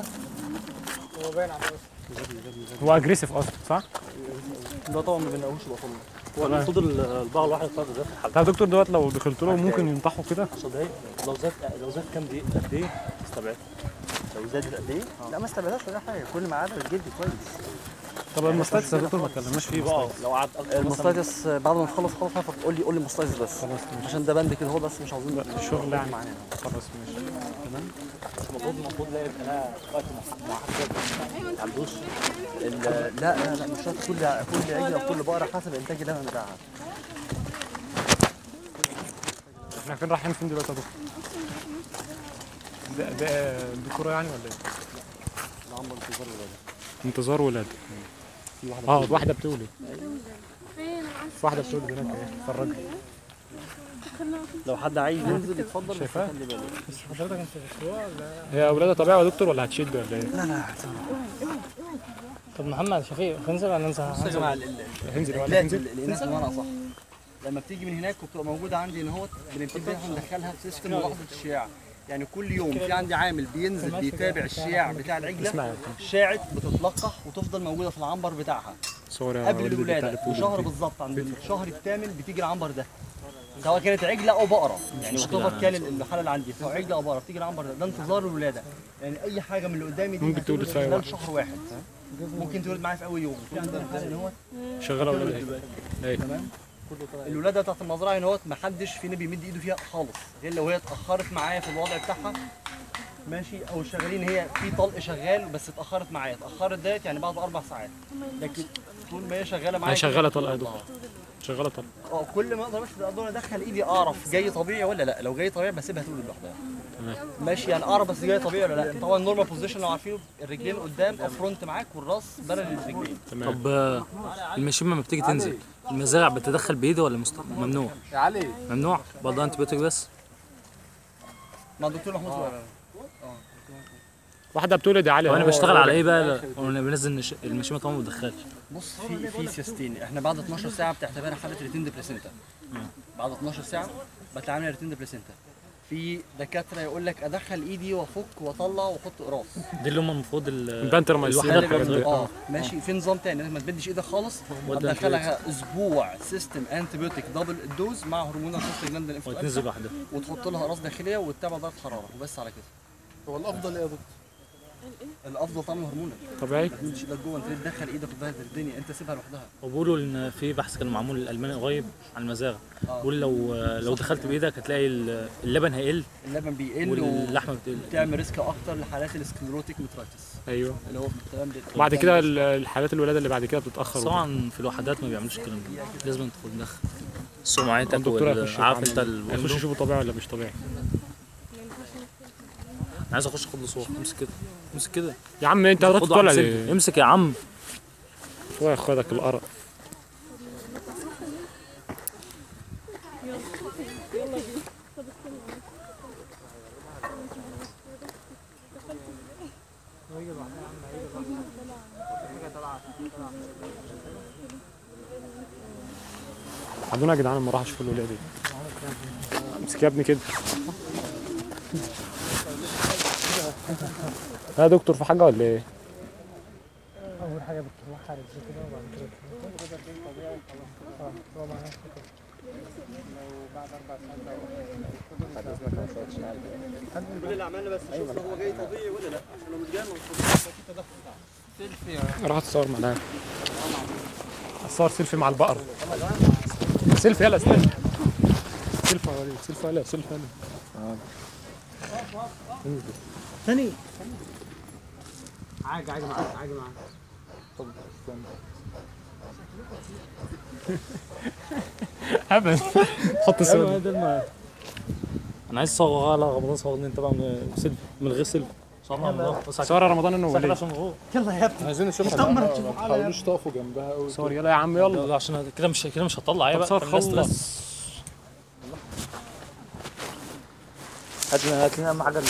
S4: هو اجريسيف اصلا صح؟
S1: ده طبعا ما بنلاقوش الاطفال
S7: هو المفروض البغل واحد يطلع ده في الحلبة
S4: طب يا دكتور دوت لو دخلت له ممكن ينطحوا كده
S7: 10 دقايق لو زاد لو زاد كام دقيقة قد إيه استبعد لو زادت قد إيه
S1: لا ما استبعدهاش ولا حاجه كل ما عاد الجلد كويس
S4: طب المستاتس يا دكتور ما اتكلمناش فيه
S7: بقى لو قعد أكتر مثلا
S1: المستيتس بعد ما نخلص خلاص هتقول قول لي قول لي مستيتس بس
S4: خلاص ماشي
S1: عشان ده بند كده هو بس مش عاوزين
S4: الشغل يعني
S1: معانا
S4: خلاص ماشي
S7: المفروض المفروض لا يبقى لها وقت محدد ما عندوش
S1: ال- لا لا لا مش شرط كل كل عجله او كل بقره حسب انتاج اللبن بتاعها
S4: احنا فين رايحين فين دلوقتي يا دكتور؟ ده ده الدكتوره يعني ولا ايه؟
S1: ده عمر انتظار ولاده
S4: انتظار ولاد
S1: في واحده
S4: اه واحده بتولد في واحده بتولد هناك اهي اتفرجي
S1: لو حد عايز ينزل يتفضل بس
S4: شايفاه؟
S1: خلي بالك
S3: حضرتك انت في الاسبوع ولا
S4: هي اولادها طبيعي يا دكتور ولا هتشد ولا ايه؟
S3: طب محمد شفيق هننزل ولا ننزل؟
S1: بص يا جماعه ال- ال-
S4: هنزل ولا
S1: العجلات
S4: هنزل؟
S1: الاناث بمعنى اصح لما بتيجي من هناك وبتبقى موجوده عندي ان هو بنبتدي احنا ندخلها في سيستم ملاحظه الشياع يعني كل يوم في عندي عامل بينزل بيتابع الشياع بتاع العجله
S4: اسمعي
S1: شاعت بتتلقح وتفضل موجوده في العنبر بتاعها
S4: صور يا
S1: قبل
S4: وليد اللي
S1: الولاده
S4: بتاع
S1: بشهر بالظبط عند الشهر الثامن بتيجي العنبر ده سواء كانت عجله او بقره يعني يعتبر كان الحاله اللي عندي سواء عجله او بقره بتيجي العنبر ده ده انتظار الولاده يعني اي حاجه من اللي قدامي دي
S4: ممكن تولد
S1: هتولد
S4: في أي
S1: خلال
S4: وقت.
S1: شهر واحد ممكن تولد معايا في اول يوم في عندنا حاله ان هو
S4: شغاله ولا ايه؟ ايه
S1: تمام الولاده بتاعت المزرعه هنا ما حدش فينا بيمد ايده فيها خالص غير لو هي اتاخرت معايا في الوضع بتاعها ماشي او شغالين هي في طلق شغال بس اتاخرت معايا اتاخرت ديت يعني بعد اربع ساعات لكن طول ما هي شغاله معايا
S4: هي شغاله
S1: كده،
S4: طلقه يا دكتور شغاله طب
S1: اه كل ما اقدر بس اقدر ادخل ايدي اعرف جاي طبيعي ولا لا لو جاي طبيعي بسيبها تولد لوحدها
S4: تمام.
S1: ماشي يعني اعرف بس جاي طبيعي ولا لا طبعا النورمال بوزيشن لو عارفين الرجلين قدام افرونت معاك والراس بلل الرجلين
S4: تمام
S7: طب آه، المشيمه لما بتيجي تنزل المزارع بتدخل بايده ولا مست... ممنوع؟
S2: يا علي
S7: ممنوع برضه انت بيوتك بس
S1: مع الدكتور محمود صغير
S4: واحده بتولد يا علي
S7: وانا
S4: هو-
S7: بشتغل على ايه بقى وانا بنزل النش- المشيمه طبعا ما بدخلش
S1: بص في في سياستين احنا بعد 12 ساعه بتعتبرها حاله ريتين ديبريسنتا بعد 12 ساعه بتعامل ريتين ديبريسنتا في دكاتره يقول لك ادخل ايدي وافك واطلع واحط قراص
S7: دي اللي هم المفروض ال-
S4: البانتر مايسين
S7: الوحيدة
S4: والحاجات دي.
S1: اه ماشي في نظام تاني انك ما تمدش ايدك خالص
S7: وده
S1: هتدخلها اسبوع سيستم انتيبيوتيك دبل الدوز مع هرمونال بروستاجلاندين
S7: وتنزل لوحدها
S1: وتحط لها قراص داخليه وتتابع درجه حراره وبس على كده
S2: هو الافضل ايه يا دكتور؟
S1: الافضل طبعا هرمونال
S4: طبيعي
S1: ما تمدش ايدك جوه انت ليه تدخل ايدك وتبهدل الدنيا انت سيبها لوحدها
S7: وبيقولوا ان في بحث كان معمول الالماني قريب عن المزارع
S1: آه.
S7: بيقول لو لو دخلت بايدك هتلاقي ال- اللبن هيقل
S1: اللبن بيقل
S7: واللحمه بتقل
S1: وبتعمل ريسك اكتر لحالات السكليروتيك مترايتس
S4: ايوه
S1: اللي هو تمام
S4: بعد كده ال- الحالات الولاده اللي بعد كده بتتاخر
S7: بس طبعا في الوحدات ما بيعملوش الكلام ده لازم تدخل تدخل سمعتك
S4: الدكتور هيخش
S7: عارف انت
S4: يعمل-
S7: ال-
S4: هيخش يشوفه طبيعي ولا مش طبيعي
S7: انا عايز اخش اخد له صور امسك كده امسك كده
S4: يا عم انت هتاخد
S7: خد واحد
S4: ولا
S7: سيلفي.
S4: ليه؟
S7: امسك يا عم
S4: هو ياخدك القرف عدونا يا جدعان لما راح اشوف الولاد دي امسك يا ابني كده يا دكتور في حاجه ولا ايه؟
S3: اول حاجه بتروح على الزيت كده وبعد كده
S1: كل اللي عملنا بس شفنا هو جاي طبيعي ولا لا عشان لو مش جاي ما
S4: راح اتصور معاه اتصور سيلفي مع البقر سيلفي يلا استنى سيلفي يا وليد سيلفي يلا سيلفي يلا
S1: ثاني
S4: عاجي عاجي معاك عاجي معاك ابدا حط الصور
S7: انا عايز اصور على رمضان صورني انت بقى من سيلفي من غير سيلفي صورنا رمضان بس
S4: صور رمضان انه
S7: عشان
S4: وليد
S7: عشان غور
S2: عايزين نشوفها ما تحاولوش تقفوا جنبها قوي
S4: صور يلا يا عم يلا
S7: يلا عشان كده مش كده مش هتطلع ايه
S4: طب
S7: بقى
S4: صور
S7: الناس
S4: خلص.
S7: بس هات لنا هات لنا اهم حاجه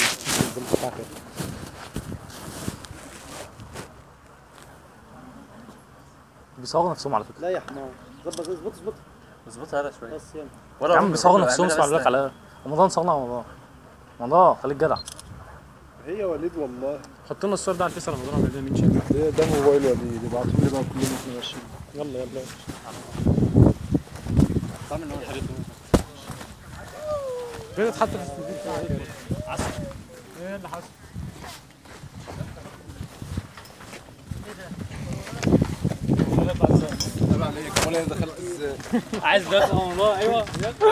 S7: بيصوروا نفسهم على فكره
S1: لا يا حمار ظبط اظبط اظبط
S7: اظبطها هلا شويه
S1: بس يلا
S7: يا عم بيصوروا نفسهم اسمع لك على رمضان صورنا رمضان رمضان خليك جدع
S2: هي وليد والله
S4: حط لنا الصور ده على الفيس رمضان ولا مين شاف
S2: ده ده موبايل وليد ابعتوا لي بقى كلنا احنا ماشيين
S4: يلا يلا
S1: بعمل ان هو الحاجات دي
S4: كده اتحط في الفيديو بتاعك كده عسل ايه اللي حصل؟
S2: امال انا دخلت ازاي
S7: عايز دلوقتي رمضان ايوه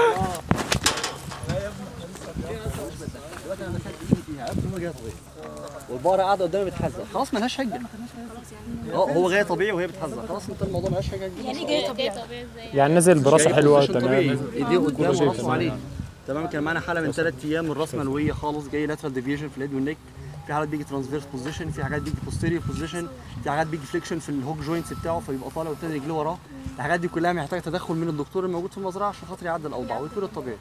S1: دلوقتي انا دخلت ايدي فيها عرفت ان هو جاي طبيعي والبقره قاعده قدامي بتحزق خلاص ملهاش حجه اه هو جاي طبيعي وهي بتحزق خلاص انت الموضوع ملهاش حجه
S8: يعني جاي طبيعي ازاي
S4: يعني نزل براسه
S1: جاي
S4: حلوه
S1: بوزيشن طبيعي.
S4: تمام
S1: ايديه قدام
S4: كله
S1: وراسه
S4: تمام.
S1: عليه تمام كان معانا حاله من ثلاث ايام الراس ملويه خالص جاي لاترال ديفيجن في اليد والنك في حالات بيجي ترانسفيرس بوزيشن في حاجات بيجي بوستيريور بوزيشن في حاجات بيجي فليكشن في الهوك جوينتس بتاعه فيبقى طالع والتاني رجليه وراه الحاجات دي كلها محتاجه تدخل من الدكتور الموجود في المزرعه عشان خاطر يعدل الاوضاع ويكون الطبيعي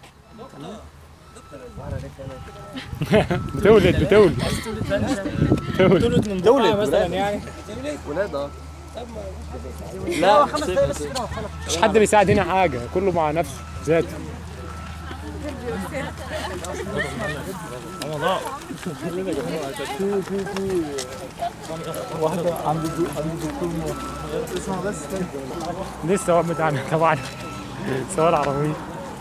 S4: بتولد بتولد بتولد
S3: تولد من دولة مثلا يعني
S1: ولاد اه لا
S4: مش حد بيساعد هنا حاجه كله مع نفسه ذاته
S2: واحده عند دو... عند دكتور اسمها بس
S4: دي الثواب بتاعنا طبعا سواء عربية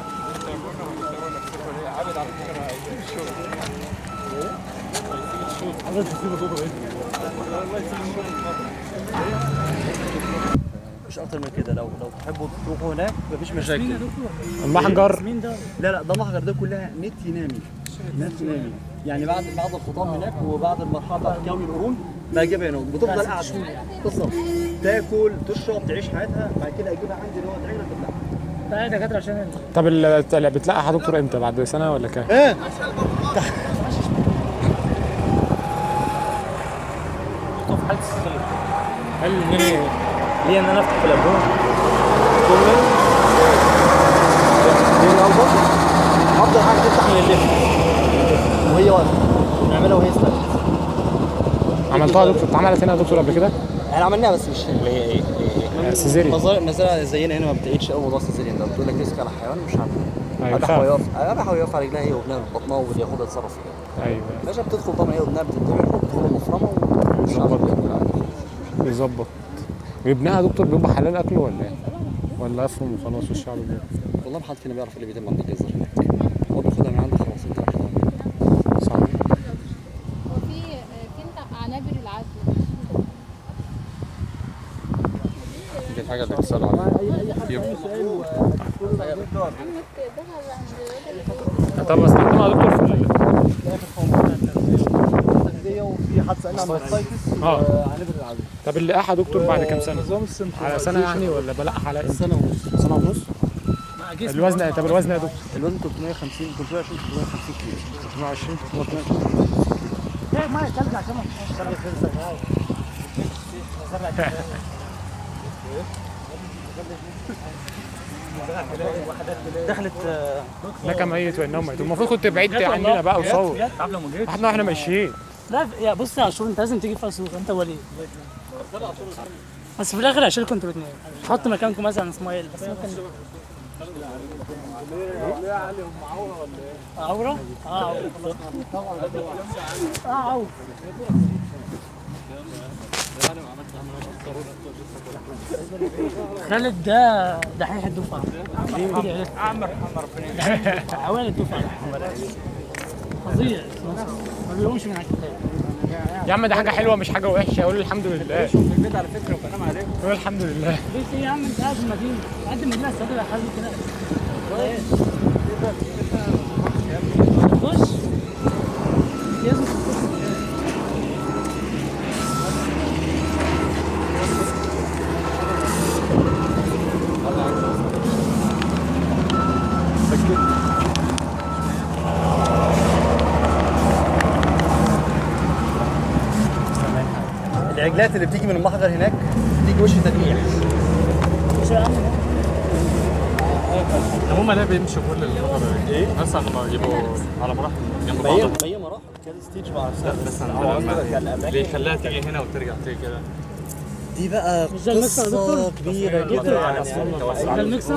S1: مش اكتر من كده لو لو تحبوا تروحوا هناك مفيش مشاكل
S4: المحجر
S1: لا لا ده محجر ده كلها نت ينامي نت ينامي يعني بعد بعد الخطام هناك وبعد المرحله بتاعت كون القرون بجيبها هنا بتفضل قاعده بالظبط تاكل تشرب تعيش حياتها بعد كده اجيبها عندي اللي هو تعيش في اللحم
S3: لا دكاتره عشان
S4: طب ال- اللي بتلقح يا دكتور امتى بعد سنه ولا كام؟
S1: ايه
S7: في حاله السلم هل ان انا ليه ان انا افتح في الابدون
S1: افضل حاجه تفتح من الليفت وهي واقفه نعملها وهي ستاند
S4: عملتها يا دكتور اتعملت هنا يا دكتور قبل كده؟
S1: احنا عملناها بس مش
S7: اللي هي ايه؟
S4: سيزيريان
S1: مزارع مزارع زينا هنا ما بتعيدش قوي موضوع السيزيريان ده بتقول لك ريسك على الحيوان مش عارف
S4: ايوه
S1: ابح
S4: فاهم.
S1: ويقف ابح ويقف على رجلها هي وابنها بطنها واللي ياخدها يتصرف فيها
S4: ايوه
S1: باشا بتدخل طبعا هي وابنها بتتبع بتدخل المفرمه ومش عارف ياكل عادي.
S4: بيظبط وابنها يا دكتور بيبقى حلال اكله ولا ايه؟ ولا افرم وخلاص والشعب بيه
S1: والله ما حد فينا بيعرف اللي بيتم عند الجزر هناك هو بياخدها من عندك خلاص انت بتاخدها.
S4: صح
S8: وفي في انت عنابر العدل
S5: دي الحاجه اللي بتسال عليها
S4: طب استخدمها يا دكتور في ال-
S2: وفي حد سالنا عن السايتس
S4: اه
S2: وعنبر العدل
S4: طب اللقاح يا دكتور بعد كام سنه؟
S2: نظام السنتر
S4: على سنه يعني ولا بلقح على امتى؟
S1: سنه ونص
S4: سنه ونص؟ الوزن طب الوزن يا دكتور
S1: الوزن 350 320 350 كيلو
S4: 22
S3: ما يتلج عشان ما
S1: دخلت
S4: لك ميت وانهم ميتون المفروض كنت بعيد عننا بقى وصور احنا واحنا ماشيين
S3: لا يا بص يا عاشور انت لازم تيجي في اسوق انت وليد بس في الاخر هشيلكم انتوا الاثنين حط مكانكم مثلا اسماعيل بس ممكن عورة؟ اه عورة اه عورة خالد ده دحيح الدفعة عمر عمر عوالي الدفعة فظيع ما بيقومش من على الكتاب
S4: يا عم ده حاجه حلوه مش حاجه وحشه قول الحمد لله
S6: في البيت على فكره وبنام عليه
S4: قول الحمد لله
S3: بيت ايه يا عم انت قاعد في المدينة قاعد في المدينة السادة يا حبيبي كده خش لازم
S1: العجلات اللي بتيجي من المحجر هناك بتيجي وش تدقيق
S3: مش يا عم
S5: هم ليه بيمشوا كل الفتره دي؟ ايه؟ مثلا يبقوا على مراحل جنب
S1: ما هي
S5: بعض
S1: ما هي مراحل كده ستيج مع
S5: بس عندنا ليه يخليها تيجي هنا وترجع تيجي كده؟
S1: دي بقى
S3: مش ده المكسر يا دكتور؟
S1: قصه كبيره جدا
S3: ده المكسر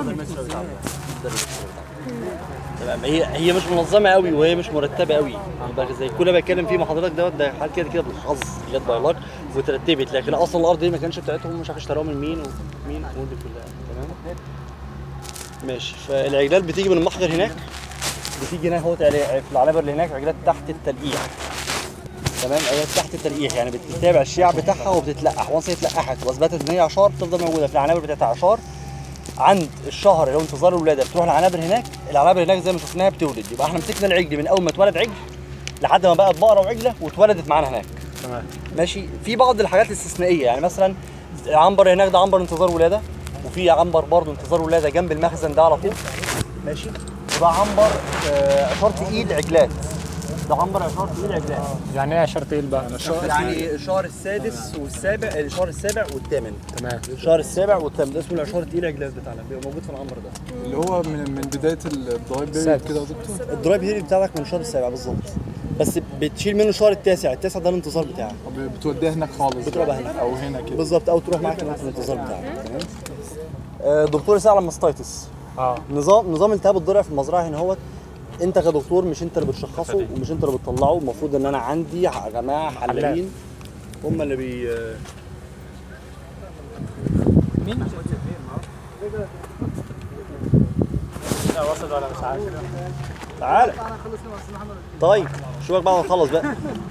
S1: تمام هي هي مش منظمه قوي وهي مش مرتبه قوي يبقى زي كل اللي بتكلم فيه مع حضرتك دوت ده حاجه كده كده بالحظ جت باي لك وترتبت لكن اصلا الارض دي ما كانش بتاعتهم مش عارف اشتروها من مين ومين الامور دي كلها تمام ماشي فالعجلات بتيجي من المحجر هناك بتيجي هنا اهوت على- في العنابر اللي هناك عجلات تحت التلقيح تمام عجلات تحت التلقيح يعني بتتابع الشيع بتاعها وبتتلقح وانس هي اتلقحت واثبتت ان هي عشار بتفضل موجوده في العنابر بتاعت عشار عند الشهر اللي هو انتظار الولاده بتروح العنابر هناك العنابر هناك زي ما شفناها بتولد يبقى احنا مسكنا العجل من اول ما اتولد عجل لحد ما بقت بقره وعجله واتولدت معانا هناك
S4: تمام
S1: ماشي في بعض الحاجات الاستثنائيه يعني مثلا عنبر هناك ده عنبر انتظار ولاده وفي عنبر برضه انتظار ولاده جنب المخزن ده على طول ماشي وده عنبر آه، عشار تقيل عجلات ده عنبر عشار تقيل عجلات
S4: يعني ايه عشر تقيل بقى
S1: يعني الشهر السادس والسابع الشهر السابع والثامن
S4: تمام
S1: الشهر السابع والثامن ده اسمه العشار التقيل عجلات بتاعنا بيبقى موجود في العنبر ده
S2: اللي هو من من بدايه الدرايف بيريد
S4: سادس.
S2: كده يا دكتور
S1: الدرايف هيري بتاعك من الشهر السابع بالظبط بس بتشيل منه الشهر التاسع التاسع ده الانتظار بتاعك
S2: طب بتوديها هناك خالص
S1: بتروح
S2: بقى.
S1: هناك.
S2: او هنا كده
S1: بالظبط او تروح معاك هناك في الانتظار بتاعك تمام آه، دكتور ساعة ماستايتس
S4: اه
S1: نظام نظام التهاب الضلع في المزرعه هنا هو انت كدكتور مش انت اللي بتشخصه ومش انت اللي بتطلعه المفروض ان انا عندي يا جماعه حلالين هم اللي بي
S3: مين؟ لا وصل ولا مش عارف
S1: تعالى طيب شوفك بعد ما تخلص بقى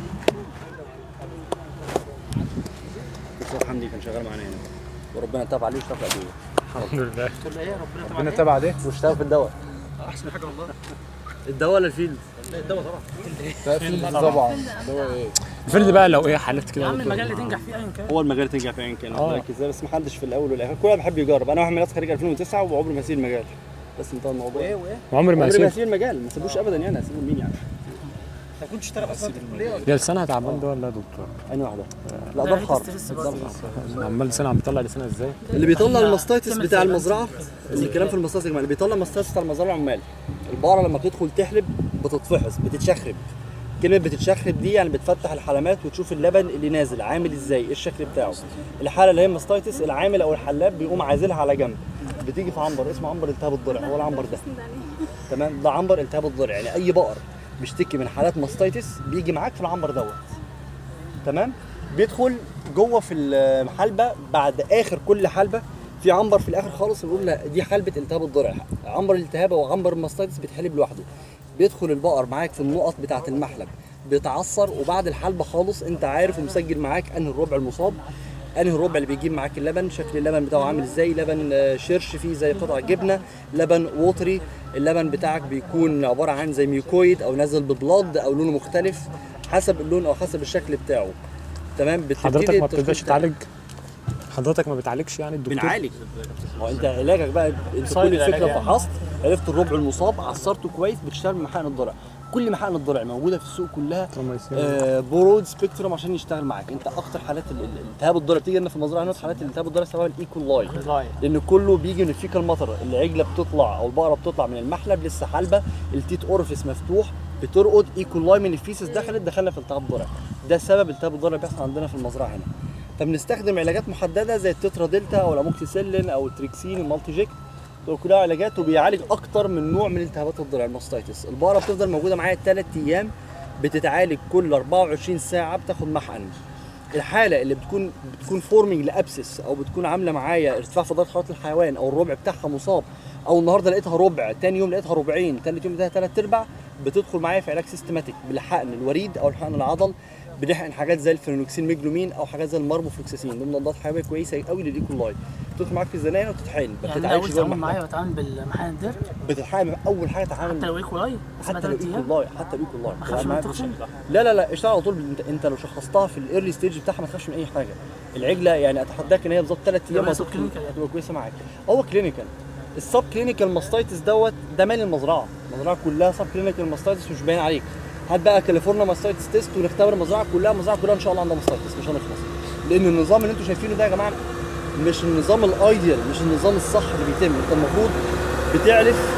S1: دكتور حمدي كان شغال معانا هنا وربنا تاب عليه واشتغل في الادويه
S4: الحمد لله ربنا تابع عليه
S1: واشتغل في الدواء احسن حاجه والله الدواء ولا الفيلد؟
S2: ده في طبعا اللي هو ايه
S4: الفرد بقى لو ايه حالات كده
S3: يا عم
S4: يا دكتور؟
S3: المجال اللي تنجح فيه ايا كان
S1: هو المجال تنجح في عين كان
S4: آه.
S1: بالك ازاي بس ما حدش في الاول والاخر كل واحد بيحب يجرب انا واحد من الناس خريج 2009 وعمري ما اسيب المجال بس انتهى الموضوع وايه وايه
S7: وعمري ما
S1: عمري ما
S7: هسيب
S1: هسيب المجال ما سيبوش ابدا يعني هسيبه مين يعني
S6: انت كنت تشتغل اصلا في الكليه
S7: هي لسانها تعبان ده ولا يا دكتور؟
S1: انهي واحده لا ده الحرب ده الحرب.
S7: عمال لسانها عم بيطلع لسانها ازاي؟
S1: اللي بيطلع الماستيتس بتاع المزرعه اللي الكلام في الماستيتس يا جماعه اللي بيطلع الماستيتس بتاع المزرعه العمال البقره لما بتدخل تحلب بتتفحص بتتشخرب كلمه بتتشخرب دي يعني بتفتح الحلمات وتشوف اللبن اللي نازل عامل ازاي ايه الشكل بتاعه الحاله اللي هي ماستيتس العامل او الحلاب بيقوم عازلها على جنب بتيجي في عنبر اسمه عنبر التهاب الضلع هو العنبر ده تمام ده عنبر التهاب الضلع يعني اي بقر بيشتكي من حالات ماستيتس بيجي معاك في العنبر دوت تمام بيدخل جوه في الحلبه بعد اخر كل حلبه في عنبر في الاخر خالص بنقول لا دي حلبه التهاب الضلع عنبر الالتهاب او عنبر الماستيتس بيتحلب لوحده بيدخل البقر معاك في النقط بتاعه المحلب بيتعصر وبعد الحلبه خالص انت عارف ومسجل معاك انهي الربع المصاب انهي الربع اللي بيجيب معاك اللبن شكل اللبن بتاعه عامل ازاي لبن آه، شرش فيه زي قطع جبنه لبن ووتري اللبن بتاعك بيكون عباره عن زي ميوكويد او نازل ببلاد او لونه مختلف حسب اللون او حسب الشكل بتاعه تمام بتبتدي
S7: حضرتك ما
S1: التشخيص
S7: بتبداش
S1: بتاعك.
S7: تعالج حضرتك ما بتعالجش يعني الدكتور
S1: بنعالج هو انت علاجك بقى انت كل الفكره فحصت عرفت الربع المصاب عصرته كويس بتشتغل من محقن الضلع كل محقن الضلع موجوده في السوق كلها
S7: اللهم يسلمك.
S1: آه برود سبيكتروم عشان يشتغل معاك انت اكتر حالات ال- ال- التهاب الضلع بتيجي لنا في المزرعه هنا حالات الالتهاب الضلع سبب الايكولاي لان كله بيجي من الفيكال مطر العجله بتطلع او البقره بتطلع من المحلب لسه حالبه التيت اورفيس مفتوح بترقد ايكولاي من الفيسس دخلت دخلنا في التهاب الضلع ده سبب التهاب الضلع بيحصل عندنا في المزرعه هنا فبنستخدم علاجات محدده زي التترا دلتا او الاموكسيسيلين او التريكسين المالتي جيك دول كلها علاجات وبيعالج اكتر من نوع من التهابات الضلع الماستيتس البقره بتفضل موجوده معايا 3 ايام بتتعالج كل 24 ساعه بتاخد محقن الحاله اللي بتكون بتكون فورمينج لابسس او بتكون عامله معايا ارتفاع في درجه حراره الحيوان او الربع بتاعها مصاب او النهارده لقيتها ربع تاني يوم لقيتها ربعين تالت يوم لقيتها تلات ارباع بتدخل معايا في علاج سيستماتيك بالحقن الوريد او الحقن العضل بنحقن حاجات زي الفينوكسين ميجلومين او حاجات زي الماربوفلوكساسين دول مضادات حيويه كويسه قوي للايكولاي بتدخل معاك في الزنايه وتتحقن ما
S3: يعني
S1: بتتعالجش
S3: اول
S1: جوه
S3: تعامل
S1: المحقن.
S3: معايا بتعامل بالمحل الدير
S1: بتتحقن اول حاجه تعامل
S3: حتى لو ايكولاي
S1: حتى
S3: ثلاث ايام
S1: الايكولاي حتى الايكولاي
S3: ما اخافش من التخشن
S1: لا لا لا اشتغل على طول انت انت لو شخصتها في الايرلي ستيج بتاعها ما تخافش من اي حاجه العجله يعني اتحداك ان هي بالظبط ثلاث ايام
S3: هي سب
S1: هتدخل-
S3: كلينيكال يعني.
S1: هتبقى كويسه معاك هو كلينيكال السب كلينيكال ماستايتس دوت ده مال المزرعه المزرعه كلها سب كلينيكال ماستايتس مش باين عليك هات بقى كاليفورنيا ماستايتس تيست ونختبر المزرعه كلها المزرعه كلها ان شاء الله عندها ماستايتس مش هنخلص لان النظام اللي انتم شايفينه ده يا جماعه مش النظام الايديال مش النظام الصح اللي بيتم انت المفروض بتعرف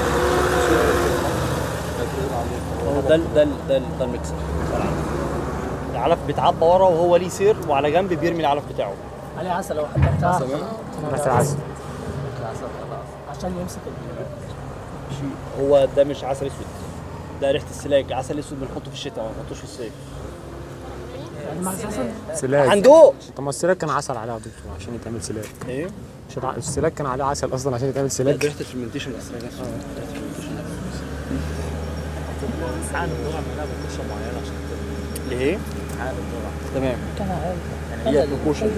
S1: هو ده ال- ده ال- ده ال- ده الميكسر ده العلف. العلف بيتعبى ورا وهو ليه سير وعلى جنب بيرمي العلف بتاعه
S3: عليه عسل لو حد بتاع
S7: مثل عسل
S3: عشان يمسك ال-
S1: هو ده مش عسل اسود ده ريحه السلاج عسل اسود بنحطه في الشتاء ما بنحطوش في الصيف
S3: يعني مع عسل
S7: سلاج
S1: عنده
S7: طب ما السلاج كان عسل عليه يا دكتور عشان يتعمل سلاج
S1: ايه
S7: مش الع- السلاج كان عليه عسل اصلا عشان يتعمل
S1: لا
S7: سلاج
S1: ده ريحه الفرمنتيشن الاسلاج نفسه ليه؟ تمام
S3: كان عادي
S1: هي بروبورشن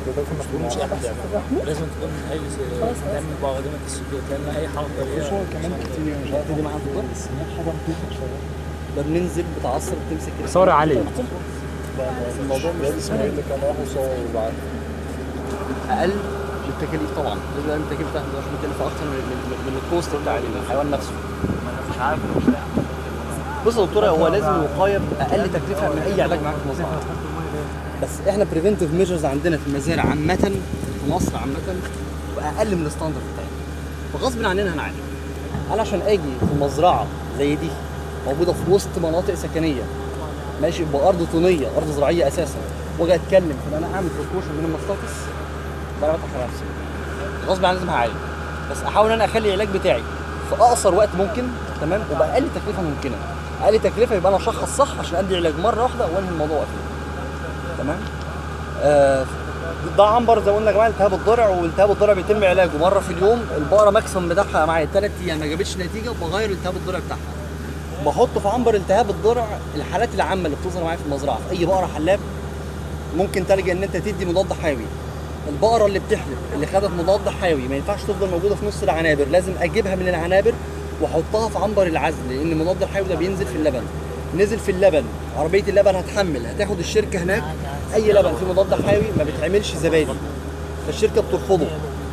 S6: لازم تكون هاي تعمل مقدمه السلوك لان اي حاجه
S2: هو كمان كتير مش عارف
S1: دي معاها في الضرب
S2: بس هي حاجه مخيفه شويه
S1: ده بننزل بتعصر بتمسك كده
S7: صور علي
S1: الموضوع مش
S2: الواد اسماعيل اللي كان راح وصور وبعد
S1: اقل من التكاليف طبعا لازم اقل من التكاليف بتاعته مش مكلفه اكتر من من, من الكوست بتاع الحيوان نفسه
S6: مش عارف مش
S1: بص يا دكتوره هو لازم وقايه باقل تكلفه من اي علاج معاك في المزرعه بس احنا بريفنتيف ميجرز عندنا في المزارع عامه في مصر عامه واقل من الستاندرد بتاعنا فغصب عننا هنعالج انا عشان اجي في مزرعه زي دي موجوده في وسط مناطق سكنيه ماشي بارض طينيه ارض زراعيه اساسا واجي اتكلم في ان انا اعمل بريكوشن من المستقص ده انا بضحك على نفسي غصب عني لازم هعالج بس احاول ان انا اخلي العلاج بتاعي في اقصر وقت ممكن تمام وباقل تكلفه ممكنه اقل تكلفه يبقى انا اشخص صح عشان ادي علاج مره واحده وانهي الموضوع فيه تمام آه ده عنبر زي ما قلنا يا جماعه التهاب الضلع والتهاب الضلع بيتم علاجه مره في اليوم البقره ماكسيمم بتاعها معايا ثلاث ايام ما جابتش نتيجه بغير التهاب الضلع بتاعها بحطه في عنبر التهاب الضلع الحالات العامه اللي بتظهر معايا في المزرعه في اي بقره حلاب ممكن تلجا ان انت تدي مضاد حيوي البقره اللي بتحلب اللي خدت مضاد حيوي ما ينفعش تفضل موجوده في نص العنابر لازم اجيبها من العنابر واحطها في عنبر العزل لان المضاد الحيوي ده بينزل في اللبن نزل في اللبن عربيه اللبن هتحمل هتاخد الشركه هناك اي لبن فيه مضاد حيوي ما بتعملش زبادي فالشركه بترفضه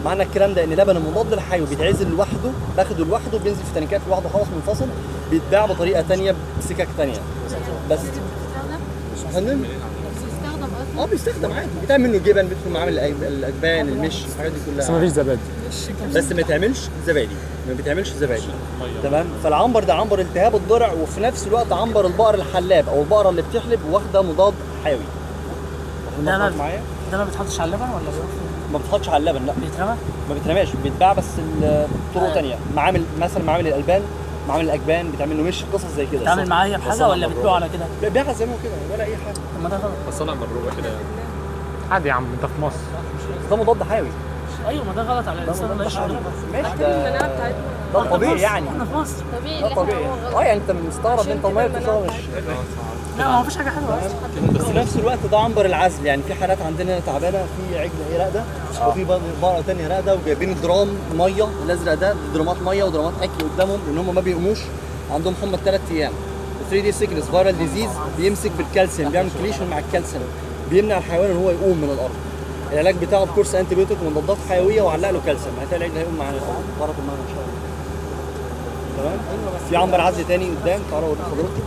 S1: معنى الكلام ده ان لبن المضاد الحيوي بيتعزل لوحده باخده لوحده بينزل في تنكات لوحده خلاص منفصل بيتباع بطريقه تانية بسكك تانية بس
S8: بتستخدم
S1: فندم
S8: بتستخدم اصلا
S1: اه بيستخدم عادي بتعمل منه جبن بيدخل معاه الأج- الاجبان المش الحاجات دي
S4: بس
S1: كلها
S4: مفيش زبادي
S1: بس ما تعملش زبادي ما بتعملش زبادي تمام فالعنبر ده عنبر التهاب الضرع وفي نفس الوقت عنبر البقر الحلاب او البقره اللي بتحلب واخده مضاد حيوي واخد
S3: ده
S1: بالك
S3: ما-
S1: معايا
S3: ده ما بيتحطش على اللبن ولا بيروح فين؟
S1: ما بتحطش على اللبن لا
S3: بيترمى؟
S1: ما بيترماش بيتباع بس ال- طرق
S3: آه.
S1: تانية معامل مثلا معامل الالبان معامل الاجبان بتعمل له مش قصص زي كده
S3: تعمل معايا بحاجه ولا بتبيعه على كده؟
S1: لا بيعها زي ما هو كده ولا اي حاجه
S3: طب ما ده غلط
S5: بس انا مروبه كده
S4: عادي يا عم انت في مصر
S1: ده مضاد حيوي
S3: ايوه ما ده غلط على الانسان الله يشفيه
S1: ماشي ده ده طبيعي يعني
S3: احنا في مصر
S8: طبيعي
S1: ده
S8: اللي احنا
S1: طبيعي
S8: هو غلط
S1: اه يعني انت مستغرب ان انت الميه بتشربها مش
S3: لا ما هو فيش حاجه حلوه اصلا
S1: بس في نفس الوقت ده عنبر العزل يعني في حالات عندنا تعبانه في عجل هي راقده وفي بق- بقره ثانيه راقده وجايبين درام ميه الازرق ده درامات ميه ودرامات اكل قدامهم لان هم ما بيقوموش عندهم حمى ثلاث ايام 3 دي سيكنس فايرال ديزيز بيمسك بالكالسيوم بيعمل كليشن مع الكالسيوم بيمنع الحيوان ان هو يقوم من الارض العلاج بتاعه بكورس انتي بيوتيك ومضادات حيويه وعلق له كالسيوم هتلاقي العجل هيقوم معانا بارك الله ان شاء الله تمام في عنبر عزل تاني قدام تعالوا اوريك حضرتك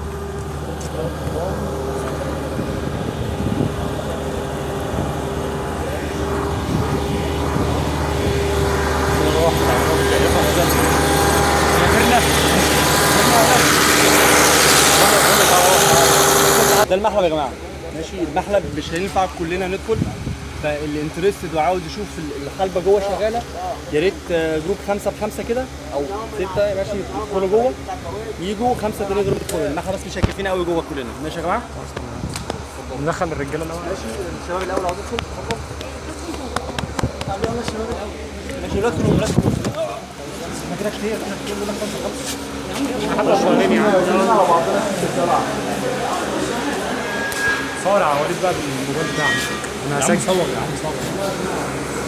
S1: ده المحلب يا جماعه ماشي المحلب مش هينفع كلنا ندخل فاللي انترستد وعاوز يشوف ال- الحلبه جوه شغاله يا ريت آه، جروب خمسه بخمسه كده او سته ماشي يدخلوا جوه يجوا خمسه تاني جروب يدخلوا المحلب بس مش هيكفينا قوي جوه كلنا ماشي يا جماعه
S4: ندخل الرجاله الاول
S1: ماشي الشباب الاول عاوز يدخل اتفضل طب يلا الشباب الاول ماشي ركنوا ركنوا ما كده كتير كده كتير ولا خمسه خمسه
S4: احنا صغيرين يعني صور عواليد بقى بالموبايل بتاعنا انا هسجل صور يا عم صور